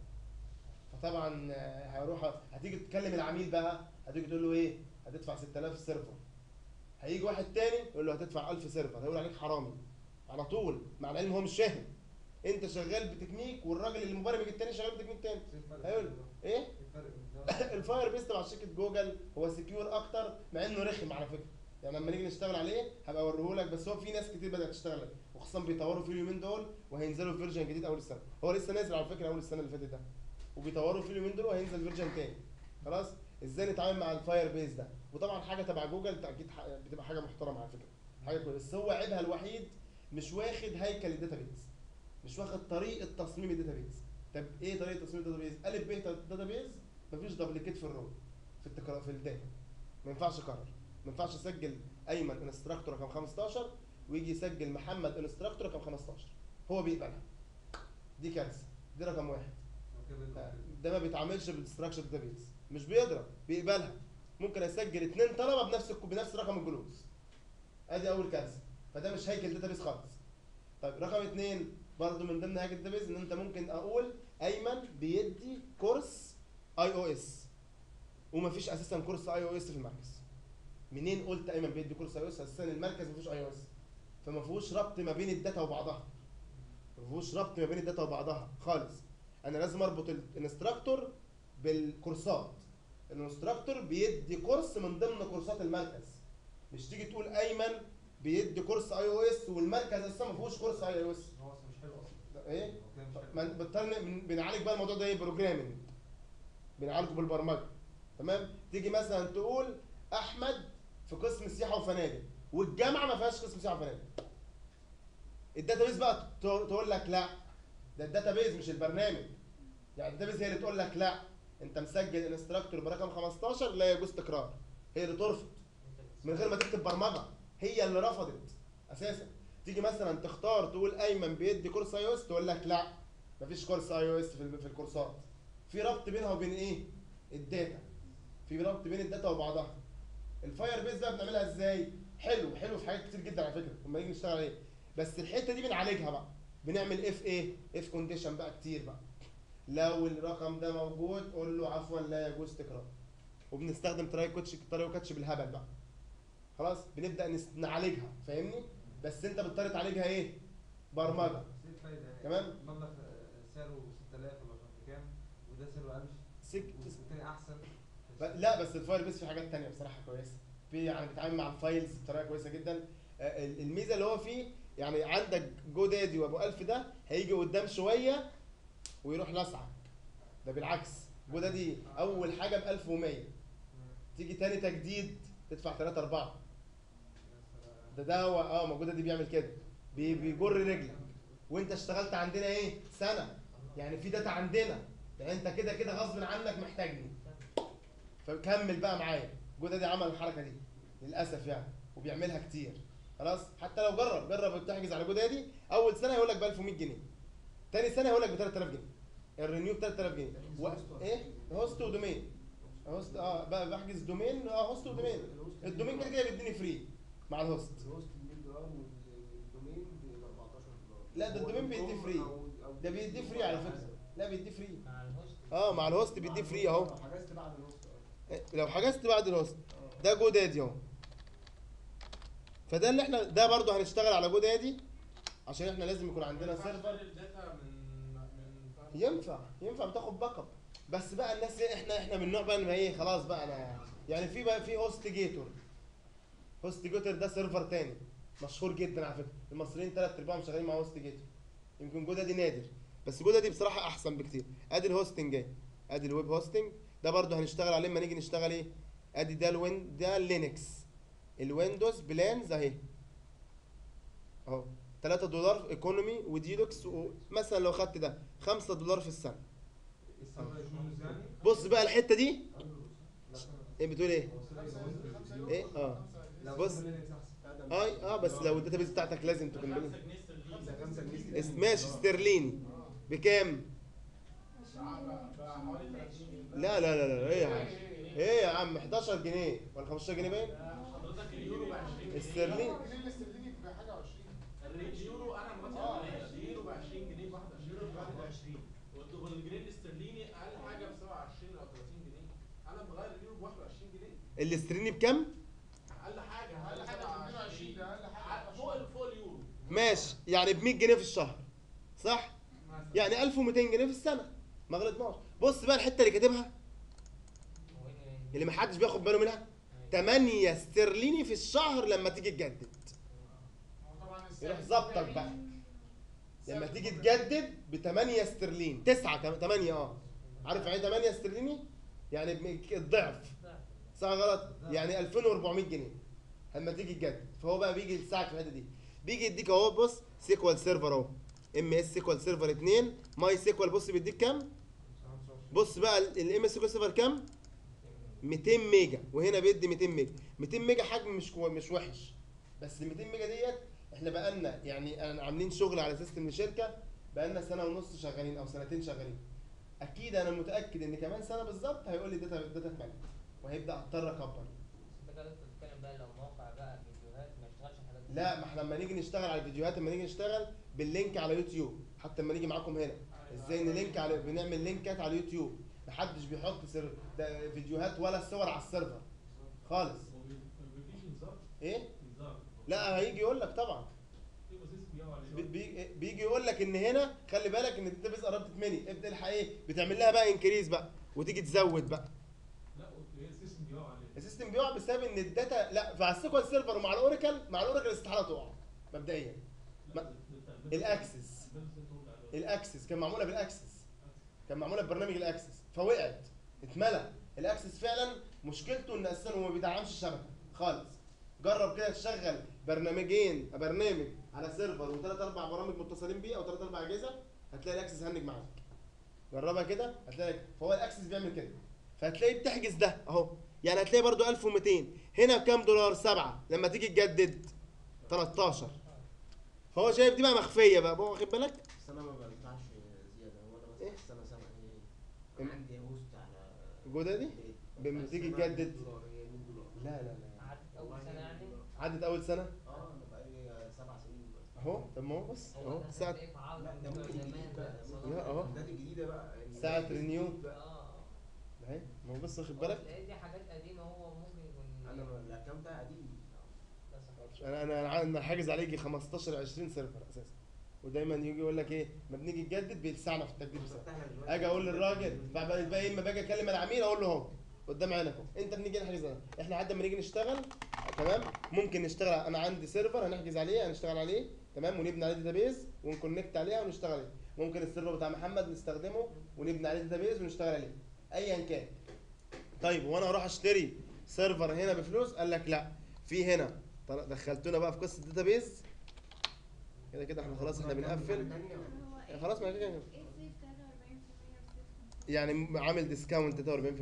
S1: فطبعا آه، هيروح هتيجي تكلم العميل بقى هتيجي تقول له ايه هتدفع 6000 سيرفر هيجي واحد تاني يقول له هتدفع 1000 سيرفر هيقول عليك حرامي على طول مع العلم هو مش فاهم انت شغال بتكنيك والراجل المبرمج التاني شغال بتكنيك تاني هيقول ايه الفاير بيس تبع شركه جوجل هو سكيور اكتر مع انه رخم على فكره يعني لما نيجي نشتغل عليه هبقى اوريهولك بس هو في ناس كتير بدات تشتغل عليه وخصوصا بيطوروا فيه اليومين دول وهينزلوا فيرجن جديد اول السنه هو لسه نازل على فكره اول السنه اللي فاتت ده وبيطوروا فيه اليومين دول وهينزل فيرجن تاني خلاص ازاي نتعامل مع الفاير بيس ده وطبعا حاجه تبع جوجل اكيد ح- بتبقى حاجه محترمه على فكره حاجه كويسه بس هو عيبها الوحيد مش واخد هيكل الداتابيز مش واخد طريقه تصميم الداتابيز طب ايه طريقه تصميم الداتابيز الف ب الداتابيز مفيش دبليكيت في الرول في التكرار في الداتا ما ينفعش اكرر ما ينفعش اسجل ايمن انستراكتور رقم 15 ويجي يسجل محمد انستراكتور رقم 15 هو بيقبلها دي كارثه دي رقم واحد ده ما بيتعاملش بالستراكشر داتابيز مش بيضرب بيقبلها ممكن اسجل اتنين طلبه بنفس الك- بنفس رقم الجلوس ادي اول كارثه فده مش هيكل داتابيز خالص طيب رقم اتنين برضه من ضمن هيكل داتابيز ان انت ممكن اقول ايمن بيدي كورس اي او اس ومفيش اساسا كورس اي او اس في المركز منين قلت ايمن بيدي كورس اي او اس اساسا المركز مفيهوش اي او اس فما فيهوش ربط ما بين الداتا وبعضها ما فيهوش ربط ما بين الداتا وبعضها خالص انا لازم اربط الانستراكتور بالكورسات الانستراكتور بيدي كورس من ضمن كورسات المركز مش تيجي تقول ايمن بيدي كورس اي او اس والمركز اساسا ما فيهوش كورس اي او اس
S4: هو اصلا مش حلو اصلا
S1: ايه
S4: هو كده مش حلو.
S1: ما بضطر بن- بنعالج بقى الموضوع ده ايه بروجرامنج بنعالجه بالبرمجه تمام تيجي مثلا تقول احمد في قسم سياحه وفنادق والجامعه ما فيهاش قسم سياحه وفنادق الداتابيز بقى ت- تقول لك لا ده الداتابيز مش البرنامج يعني الداتابيز هي اللي تقول لك لا انت مسجل انستراكتور برقم 15 لا يجوز تكرار هي اللي ترفض من غير ما تكتب برمجه هي اللي رفضت اساسا تيجي مثلا تختار تقول ايمن بيدي كورس اي او اس تقول لك لا مفيش كورس اي او اس في ال- في الكورسات في ربط بينها وبين ايه الداتا في ربط بين الداتا وبعضها الفاير بيز بقى بنعملها ازاي حلو حلو في حاجات كتير جدا على فكره لما نيجي نشتغل عليه بس الحته دي بنعالجها بقى بنعمل اف ايه اف كونديشن بقى كتير بقى لو الرقم ده موجود قول له عفوا لا يجوز تكرار وبنستخدم تراي كوتش تراي كاتش بالهبل بقى خلاص بنبدا نس- نعالجها فاهمني بس انت بتضطر تعالجها ايه برمجه
S4: بس ايه الفايده يعني
S1: تمام.
S4: مبلغ آه، سعره 6000 ولا مش عارف كام وده سعره 1000
S1: سك...
S4: والتاني احسن
S1: ب- لا بس الفاير بيس في حاجات تانية بصراحة كويسة في يعني بيتعامل مع الفايلز بطريقة كويسة جدا آه، ال- الميزة اللي هو فيه يعني عندك جو دادي وابو الف ده هيجي قدام شوية ويروح لسعك ده بالعكس جو دادي اول حاجة ب 1100 تيجي تاني تجديد تدفع 3 4 ده ده هو اه موجود دي بيعمل كده بي- بيجر رجلك وانت اشتغلت عندنا ايه سنة يعني في داتا عندنا يعني انت كده كده غصب عنك محتاجني فكمل بقى معايا جوده دي عمل الحركه دي للاسف يعني وبيعملها كتير خلاص حتى لو جرب جرب تحجز على جوده دي اول سنه هيقول لك ب 1100 جنيه تاني سنه هيقول لك ب 3000 جنيه الرينيو ب 3000 جنيه و... ايه هوست ودومين هوست اه بقى بحجز دومين اه هوست ودومين الدومين كده كده بيديني فري مع الهوست
S5: الهوست ب 100 دولار والدومين ب 14 دولار
S1: لا، ده
S5: هو
S1: الدومين بيدي
S5: الدوم
S1: فري.
S5: أو- أو
S1: ده بيدي فري على فكره لا بيدي فري
S2: مع الهوست
S1: اه مع الهوست بيدي فري اهو
S5: لو حجزت بعد الهوست اه
S1: لو حجزت بعد الهوست
S5: اه.
S1: ده جو دادي اهو فده اللي احنا ده برضو هنشتغل على جو دادي عشان احنا لازم يكون عندنا
S3: ما ينفعش
S1: سيرفر
S3: تنقل الداتا من من فاهم؟
S1: ينفع ينفع بتاخد باك اب بس بقى الناس ايه احنا احنا من النوع بقى اللي ما ايه خلاص بقى انا يعني في بقى في هوست جيتور هوست جيتور ده سيرفر تاني مشهور جدا على فكره المصريين ثلاث ارباعهم شغالين مع هوست جيتور يمكن جوده دي نادر بس جوده دي بصراحه احسن بكتير ادي الهوستنج اهي ادي الويب هوستنج ده برضو هنشتغل عليه لما نيجي نشتغل ايه ادي ده الوين ده اللينكس الويندوز بلانز اهي اهو 3 دولار ايكونومي وديلوكس مثلا لو خدت ده 5 دولار في السنه
S4: السيرفر يكون يعني
S1: بص بقى الحته دي
S4: لا
S1: ايه بتقول ايه
S4: هو
S1: ايه اه
S4: لو
S1: بص.
S4: سيرفر لينكس احسن
S1: اه اه بس لو الداتابيز بتاعتك لازم تكون بال-
S5: 5 جنيه
S1: اس- ماشي استرليني بكام
S3: بقى- بقى حوالي 30
S1: لا لا لا لا ايه يا عم ايه يا عم 11 جنيه ولا 15 جنيه باين
S3: حضرتك اليورو ب 20 جنيه
S1: استرليني
S3: الجنيه الاسترليني بحاجه 20 اليورو انا دلوقتي اليورو ب 20 جنيه ب 21
S2: اليورو ب 21
S3: والجنيه الاسترليني اقل حاجه ب 27 او 30 جنيه انا مغير اليورو ب 21 جنيه
S1: الاستريني بكام
S3: اقل حاجه اقل حاجه 22 ده اقل حاجه فوق فوق اليورو
S1: ماشي يعني ب 100 جنيه في الشهر صح
S3: مثلا
S1: يعني 1200 جنيه في السنه ما غلطناش بص بقى الحته اللي كاتبها اللي محدش بياخد باله منها 8 استرليني في الشهر لما تيجي تجدد
S3: هو طبعا
S1: يروح ظبطك بقى لما تيجي تجدد ب 8 استرلين 9 8 اه عارف يعني 8 استرليني يعني بم- الضعف صح غلط يعني 2400 جنيه لما تيجي تجدد فهو بقى بيجي يساعدك في الحته دي بيجي يديك اهو بص سيكوال سيرفر اهو ام اس سيكوال سيرفر 2 ماي سيكوال بص بيديك كام بص بقى الام اس سيكوال سيرفر كام 200 ميجا وهنا بيدي 200 ميجا 200 ميجا حجم مش كو مش وحش بس 200 ميجا ديت احنا بقالنا يعني أنا عاملين شغل على سيستم لشركه بقالنا سنه ونص شغالين او سنتين شغالين اكيد انا متاكد ان كمان سنه بالظبط هيقول لي داتا داتا اتملت وهيبدا اضطر اكبر
S7: انت كده بتتكلم بقى لو موقع بقى فيديوهات ما يشتغلش الحاجات دي
S1: لا ما احنا لما نيجي نشتغل على الفيديوهات لما نيجي نشتغل باللينك على يوتيوب حتى لما نيجي معاكم هنا ازاي نلينك على بنعمل لينكات على يوتيوب محدش بيحط سر... ده فيديوهات ولا صور على السيرفر خالص ايه لا هيجي يقول لك طبعا بي- بي- بيجي يقول لك ان هنا خلي بالك ان الداتابيز قربت تتملي ابدا الحق ايه بتعمل لها بقى انكريز بقى وتيجي تزود بقى السيستم بيقع بسبب ان الداتا لا مع السيكوال سيرفر ومع الاوراكل مع الاوراكل استحاله تقع مبدئيا ما- الاكسس الاكسس كان معموله بالاكسس كان معموله ببرنامج الاكسس فوقعت اتملى الاكسس فعلا مشكلته ان اساسا هو ما بيدعمش الشبكه خالص جرب كده تشغل برنامجين برنامج على سيرفر وثلاث اربع برامج متصلين بيه او ثلاث اربع اجهزه هتلاقي الاكسس هنج معاك جربها كده هتلاقي فهو الاكسس بيعمل كده فهتلاقي بتحجز ده اهو يعني هتلاقي برضو 1200 هنا بكام دولار 7 لما تيجي تجدد 13 فهو شايف دي بقى مخفيه بقى هو واخد بالك
S5: بس انا ما بنفعش زياده هو انا
S1: إيه؟
S5: بس سنه سنه هي انا عندي هوست على
S1: الجودة دي؟ لما
S5: بس
S1: تيجي
S5: أنا
S1: تجدد؟
S5: 100 دولار هي 100 دولار
S1: لا لا لا
S7: عدت اول سنه يعني
S1: عدت اول سنه
S5: اه انا بقالي سبع سنين دلوقتي.
S1: اهو طب ما هو بص
S7: هو
S1: اهو
S7: ده
S1: ساعه
S7: هتلاقيه معاهم
S5: لا ده
S7: بتوع
S5: ممكن
S7: زمان
S5: جديد
S7: بقى.
S5: بقى
S1: لا، أهو.
S5: الأجداد الجديده بقى يعني
S1: ساعة
S5: جديد
S1: رينيو.
S5: بقى.
S7: اه
S1: اهي ما هو بص واخد
S7: هو
S1: بالك
S7: تلاقي دي حاجات قديمه هو ممكن يكون
S5: انا ما- الاكونت ده قديم
S7: ده صحيح.
S1: انا انا انا حاجز عليه يجي 15 20 سيرفر اساسا ودايما يجي يقول لك ايه ما بنيجي نجدد بيلسعنا في التجديد بسرعه
S5: فتح لك دلوقتي
S1: اجي اقول للراجل بقى بقى اما باجي اكلم العميل اقول له اهو قدام عينك اهو انت بنيجي نحجز عليه. احنا حتى لما نيجي نشتغل تمام ممكن نشتغل انا عندي سيرفر هنحجز عليه هنشتغل عليه تمام ونبني عليه داتابيز ونكونكت عليها ونشتغل عليه ممكن السيرفر بتاع محمد نستخدمه ونبني عليه داتابيز ونشتغل عليه ايا كان طيب وانا اروح اشتري سيرفر هنا بفلوس قال لك لا في هنا طل- دخلتونا بقى في قصه داتابيز كده كده احنا خلاص احنا بنقفل
S6: هو
S1: خلاص ما كده كده.
S6: ايه سيف 43%
S1: يعني عامل ديسكاونت 43%
S6: اه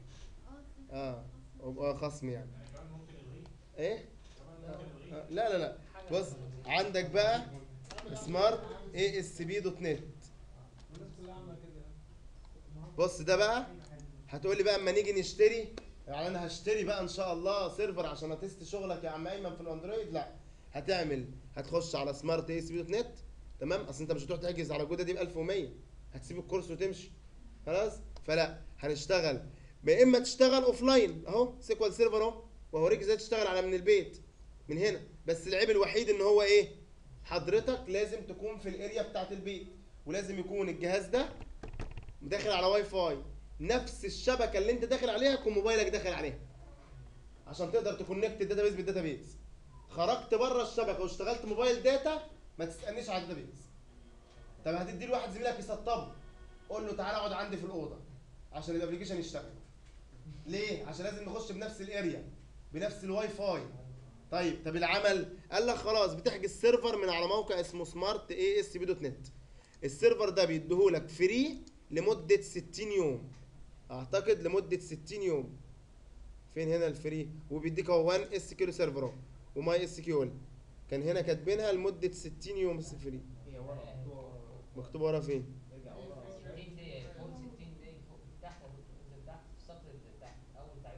S1: اه وبقى خصم يعني
S3: كمان ممكن يلغيه
S1: ايه
S3: كمان ممكن يلغيه
S1: آه، لا لا لا بص عندك بقى سمارت اي اس بي دوت نت
S2: الناس كلها عامله كده
S1: بص ده بقى هتقول لي بقى اما نيجي نشتري يعني انا هشتري بقى ان شاء الله سيرفر عشان اتست شغلك يا عم ايمن في الاندرويد لا هتعمل هتخش على سمارت اي اس بي دوت نت تمام اصل انت مش هتروح تحجز على الجوده دي ب 1100 هتسيب الكورس وتمشي خلاص فلا هنشتغل يا اما تشتغل اوف لاين اهو سيكوال سيرفر اهو وهوريك ازاي تشتغل على من البيت من هنا بس العيب الوحيد ان هو ايه حضرتك لازم تكون في الاريا بتاعت البيت ولازم يكون الجهاز ده داخل على واي فاي نفس الشبكه اللي انت داخل عليها يكون موبايلك داخل عليها عشان تقدر تكونكت الداتابيز بالداتابيز خرجت بره الشبكه واشتغلت موبايل داتا ما تسالنيش على الداتابيز طب هتدي لواحد زميلك يسطبه قول له تعالى اقعد عندي في الاوضه عشان الابلكيشن يشتغل ليه عشان لازم نخش بنفس الاريا بنفس الواي فاي طيب طب العمل قال لك خلاص بتحجز سيرفر من على موقع اسمه سمارت اي اس بي دوت نت السيرفر ده بيديهولك فري لمده 60 يوم اعتقد لمده 60 يوم فين هنا الفري وبيديك هو 1 اس كيو سيرفر اهو وماي اس كيو ال كان هنا كاتبينها لمده 60 يوم بس فري
S5: هي ورا مكتوبة-
S1: مكتوب ورا فين
S5: ارجع ورا
S7: 60 دقيقة فوق 60 دقيقة فوق تحت تنزل تحت في السطر اللي تحت أول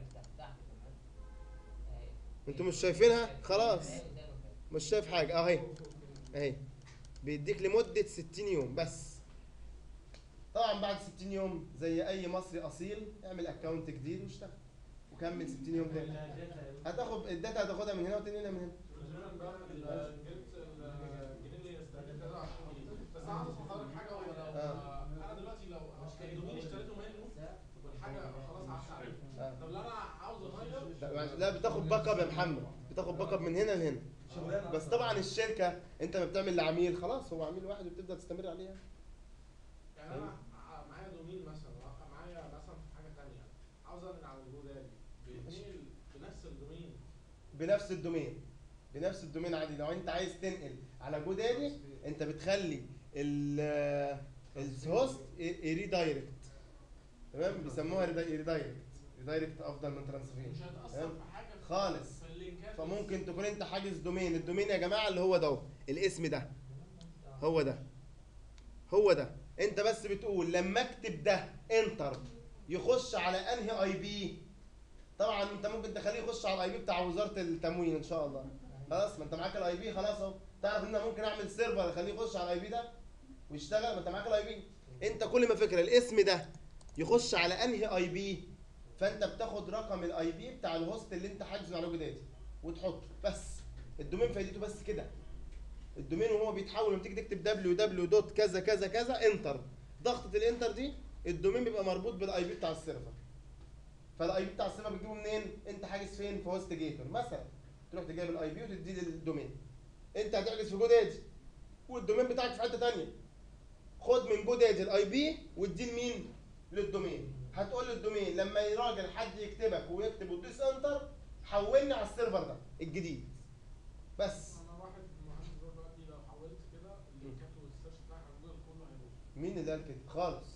S1: انتوا مش شايفينها خلاص
S7: قدامك أهي.
S1: مش شايف حاجه اهي اهي بيديك لمده 60 يوم بس طبعا بعد 60 يوم زي اي مصري اصيل اعمل اكونت جديد واشتغل وكمل 60 يوم تاني هتاخد الداتا هتاخدها من هنا وتنقلها من هنا
S3: الجيرمان ده ال- جبت الجنيه اللي يستهلك كذا عشان بس انا عاوز افكرك حاجه هو لو
S1: آه.
S3: انا دلوقتي لو الدومين اشتريته منه والحاجه خلاص عدت عليه
S1: آه.
S3: طب لو انا عاوز اغير
S1: لا- لا بتاخد باك اب يا محمد بتاخد باك اب من هنا لهنا
S4: شغلانه
S1: بس طبعا الشركه انت ما بتعمل لعميل خلاص هو عميل واحد وبتبدا تستمر عليها
S3: يعني انا ع- معايا دومين مثلا وأ- معايا مثلا في حاجه ثانيه عاوز انقل على الجودالي بيتنقل بنفس الدومين
S1: بنفس الدومين بنفس الدومين عادي لو انت عايز تنقل على جودادي انت بتخلي ال الهوست ريدايركت تمام بيسموها ريدايركت ريدايركت افضل من ترانسفير
S3: مش هتاثر
S1: تمام؟
S3: في حاجه في-
S1: خالص.
S3: في اللينكات
S1: فممكن تكون انت حاجز دومين الدومين يا جماعه اللي هو ده اهو، الاسم ده هو ده هو ده انت بس بتقول لما اكتب ده انتر يخش على انهي اي بي طبعا انت ممكن تخليه يخش على الاي بي بتاع وزاره التموين ان شاء الله خلاص ما انت معاك الاي بي خلاص اهو تعرف ان انا ممكن اعمل سيرفر اخليه يخش على الاي بي ده ويشتغل ما انت معاك الاي بي انت كل ما فكره الاسم ده يخش على انهي اي بي فانت بتاخد رقم الاي بي بتاع الهوست اللي انت حاجزه عليه جدادي وتحطه بس الدومين فايدته بس كده الدومين وهو بيتحول لما تيجي تكتب www دوت كذا كذا كذا انتر ضغطة الانتر دي الدومين بيبقى مربوط بالاي بي بتاع السيرفر فالاي بي بتاع السيرفر بتجيبه منين انت حاجز فين في هوست جيتور مثلا تروح تجيب الاي بي وتديه للدومين انت هتحجز في جودادي والدومين بتاعك في حته تانية خد من جودادي الاي بي واديه لمين للدومين هتقول للدومين لما الراجل حد يكتبك ويكتب وتدوس انتر حولني على السيرفر ده الجديد بس
S3: انا واحد مهندس دلوقتي لو حولت كده اللينكات والسيرش بتاعك على جوجل كله هيروح
S1: مين اللي قال كده خالص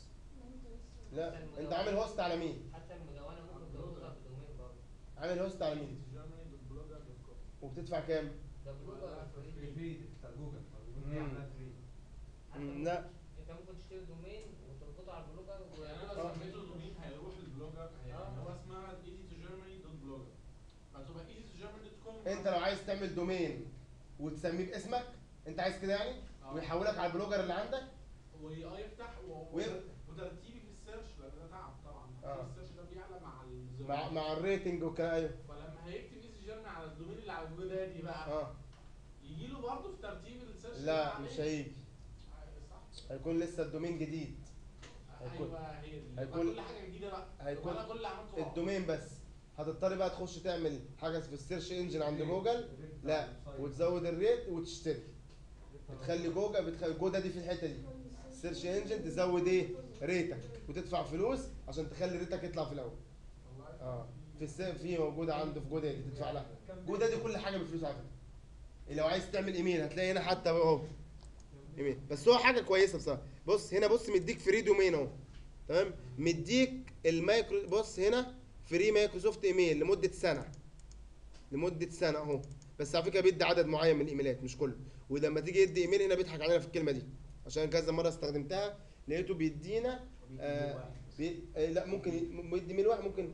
S1: لا انت عامل هوست على مين
S7: حتى المدونة ممكن تربطها بالدومين برضه
S1: عامل هوست على مين
S3: germany.blogger.com
S1: وبتدفع كام
S7: ده بلوجر فري
S4: فري بتاع جوجل
S1: مم.
S4: دي عملها فري
S7: حتى
S1: مم،
S7: ممكن-
S1: لا
S7: انت ممكن تشتري دومين وتربطه على البلوجر
S3: يعني انا لو سميته دومين هيروح البلوجر هي-
S7: آه.
S3: هو اسمها easy to germany دوت بلوجر فتبقى easy to germany دوت كوم
S1: انت لو عايز تعمل دومين وتسميه باسمك انت عايز كده يعني ويحولك على البلوجر اللي عندك
S3: واه يفتح و-
S1: ويف-
S3: وترتيبي في السيرش لان ده تعب طبعا
S1: آه.
S3: السيرش ده بيعلى مع الزبون
S1: مع مع الريتنج والكلام ايوه
S3: فلما هيكتب ايزي جيرمي على الدومين اللي على جوجل دي بقى
S1: اه
S3: يجي له برضه في ترتيب السيرش اللي
S1: لا
S3: عليه.
S1: مش هيجي
S3: آه، صح
S1: هيكون لسه الدومين جديد هيكون-
S3: ايوه هي دي
S1: هيكون-
S3: هيكون كل حاجه جديده بقى
S1: هيكون
S3: انا كل اللي عملته
S1: الدومين بس هتضطر بقى تخش تعمل حاجه في السيرش انجن عند جوجل لا وتزود الريت وتشتري بتخلي جوجل بتخلي جوجل دي في الحته دي السيرش انجن تزود ايه ريتك وتدفع فلوس عشان تخلي ريتك يطلع في الاول
S3: والله
S1: اه في السيف في موجوده عنده في جودا دي تدفع لها جودا دي كل حاجه بفلوس على فكره لو عايز تعمل ايميل هتلاقي هنا حتى اهو ايميل بس هو حاجه كويسه بصراحه بص هنا بص مديك فري دومين اهو تمام مديك المايكرو بص هنا فري مايكروسوفت ايميل لمده سنه لمده سنه اهو بس على فكره بيدي عدد معين من الايميلات مش كله ولما تيجي يدي ايميل هنا بيضحك علينا في الكلمه دي عشان كذا مره استخدمتها لقيته بيدينا آه بي... آه لا ممكن ي- م- يدي ايميل واحد ممكن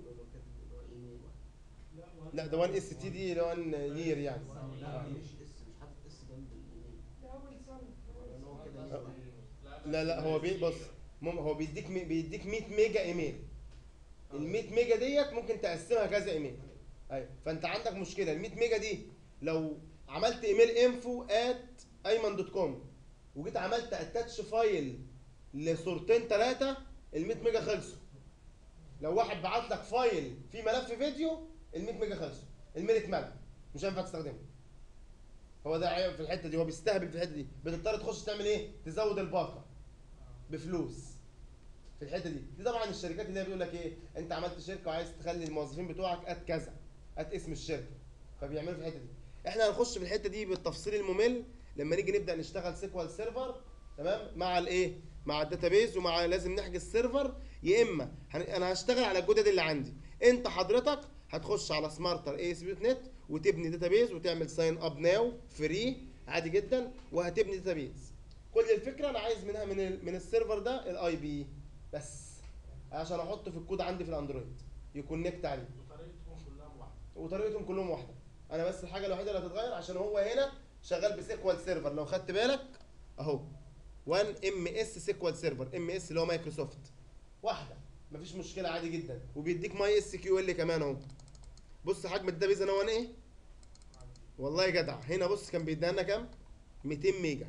S1: لا ده 1 اس تي دي ده 1 يير يعني
S5: لا مش اس مش حاطط اس جنب الايميل لان هو كده ميزة واحدة.
S1: لا لا هو بي بص مم هو بيديك مي- بيديك 100 ميجا ايميل ال 100 ميجا ديت ممكن تقسمها كذا ايميل ايوه فانت عندك مشكله ال 100 ميجا دي لو عملت ايميل انفو ات ايمن دوت كوم وجيت عملت اتاتش فايل لصورتين ثلاثه ال 100 ميجا خلصوا لو واحد بعت لك فايل فيه ملف فيديو ال 100 ميجا خلصوا الميل اتملى مش هينفع تستخدمه هو ده عيب في الحته دي هو بيستهبل في الحته دي بتضطر تخش تعمل ايه تزود الباقه بفلوس في الحته دي دي طبعا الشركات اللي هي بيقول لك ايه انت عملت شركه وعايز تخلي الموظفين بتوعك قد كذا قد اسم الشركه فبيعملوا في الحته دي احنا هنخش في الحته دي بالتفصيل الممل لما نيجي نبدا نشتغل سيكوال سيرفر تمام مع الايه مع الداتابيز ومع لازم نحجز سيرفر يا اما هن... انا هشتغل على الجدد اللي عندي انت حضرتك هتخش على سمارتر اي اس بي نت وتبني داتابيز وتعمل ساين اب ناو فري عادي جدا وهتبني داتابيز كل الفكره انا عايز منها من ال... من السيرفر ده الاي بي بس عشان احطه في الكود عندي في الاندرويد يكونكت عليه
S3: وطريقتهم كلها واحده
S1: وطريقتهم كلهم واحده انا بس الحاجه الوحيده اللي هتتغير عشان هو هنا شغال بسيكوال سيرفر لو خدت بالك اهو 1 ام اس سيكوال سيرفر ام اس اللي هو مايكروسوفت واحده مفيش مشكله عادي جدا وبيديك ماي اس كيو ال كمان اهو بص حجم الداتابيز انا 1 ايه والله جدع هنا بص كان بيديها لنا كام 200 ميجا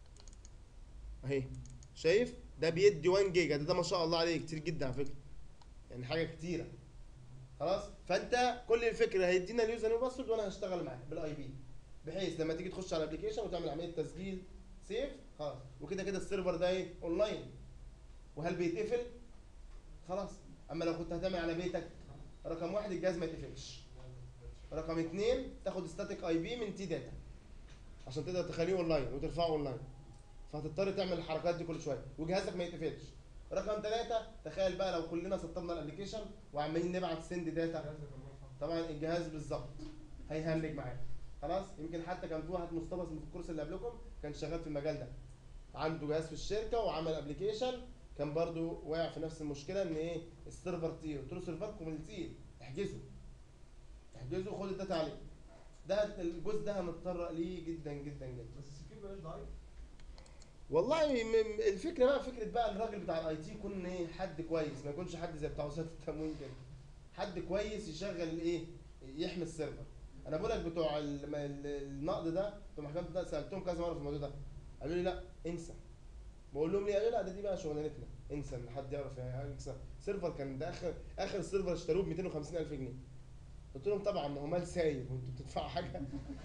S1: اهي شايف ده بيدي 1 جيجا ده, ده ما شاء الله عليه كتير جدا على فكره يعني حاجه كتيره خلاص فانت كل الفكره هيدينا اليوزر نيم باسورد وانا هشتغل معاه بالاي بي بحيث لما تيجي تخش على الابلكيشن وتعمل عمليه تسجيل سيف خلاص وكده كده السيرفر ده ايه اونلاين وهل بيتقفل خلاص اما لو كنت هتعمل على بيتك رقم واحد الجهاز ما يتقفلش رقم اتنين تاخد ستاتيك اي بي من تي داتا عشان تقدر تخليه اونلاين وترفعه اونلاين فهتضطر تعمل الحركات دي كل شويه وجهازك ما يتقفلش رقم ثلاثة تخيل بقى لو كلنا سطبنا الابلكيشن وعمالين نبعت سند داتا طبعا الجهاز بالظبط هيهنج معاك خلاص يمكن حتى كان في واحد مصطفى اسمه في الكورس اللي قبلكم كان شغال في المجال ده عنده جهاز في الشركه وعمل ابلكيشن كان برضو واقع في نفس المشكله ان ايه السيرفر تقيل قلت له سيرفركم اللي تقيل احجزه احجزه وخد الداتا عليه ده الجزء ده هنتطرق ليه جدا جدا جدا
S4: بس السكيور بلاش ضعيف
S1: والله م- م- الفكره بقى فكره بقى الراجل بتاع الاي تي يكون ايه حد كويس ما يكونش حد زي بتاع وزاره التموين كده حد كويس يشغل الايه يحمي السيرفر انا بقول لك بتوع ال- ما ال- النقد ده بتوع محكمه ده سالتهم كذا مره في الموضوع ده قالوا لي لا انسى بقول لهم ليه قالوا لا ده دي بقى شغلانتنا انسى ان حد يعرف يعني يكسب سيرفر كان ده اخر اخر سيرفر اشتروه ب 250 الف جنيه قلت لهم طبعا ما هو مال سايب وانتوا بتدفعوا حاجه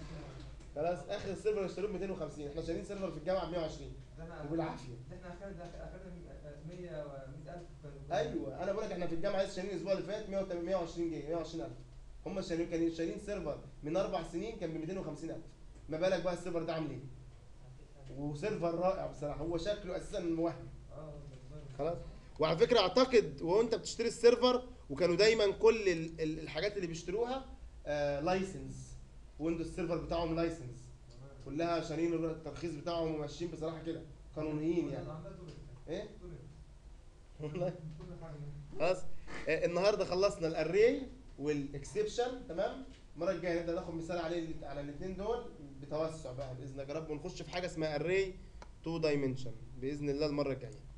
S1: خلاص اخر سيرفر اشتروه ب 250 احنا شارين سيرفر في الجامعه ب 120
S4: ده احنا
S1: وبالعافيه
S4: ده احنا اخرنا اخرنا 100 100000
S1: ايوه انا بقول لك احنا في الجامعه لسه شارين الاسبوع اللي فات 120 جنيه 120 الف هم شارين كانوا شارين سيرفر من اربع سنين كان ب 250 الف ما بالك بقى السيرفر ده عامل ايه وسيرفر رائع بصراحه هو شكله اساسا موهم
S4: اه
S1: خلاص وعلى فكره اعتقد وانت بتشتري السيرفر وكانوا دايما كل ال- ال- الحاجات اللي بيشتروها لايسنس ويندوز السيرفر بتاعهم لايسنس كلها شارين الترخيص بتاعهم وماشيين بصراحه كده قانونيين يعني ايه والله
S4: كل حاجه
S1: خلاص آه، النهارده خلصنا الاري والاكسبشن تمام المره الجايه نبدا ناخد مثال عليه على الاثنين دول بتوسع بقى باذن الله يا رب ونخش في حاجه اسمها اري تو دايمنشن باذن الله المره الجايه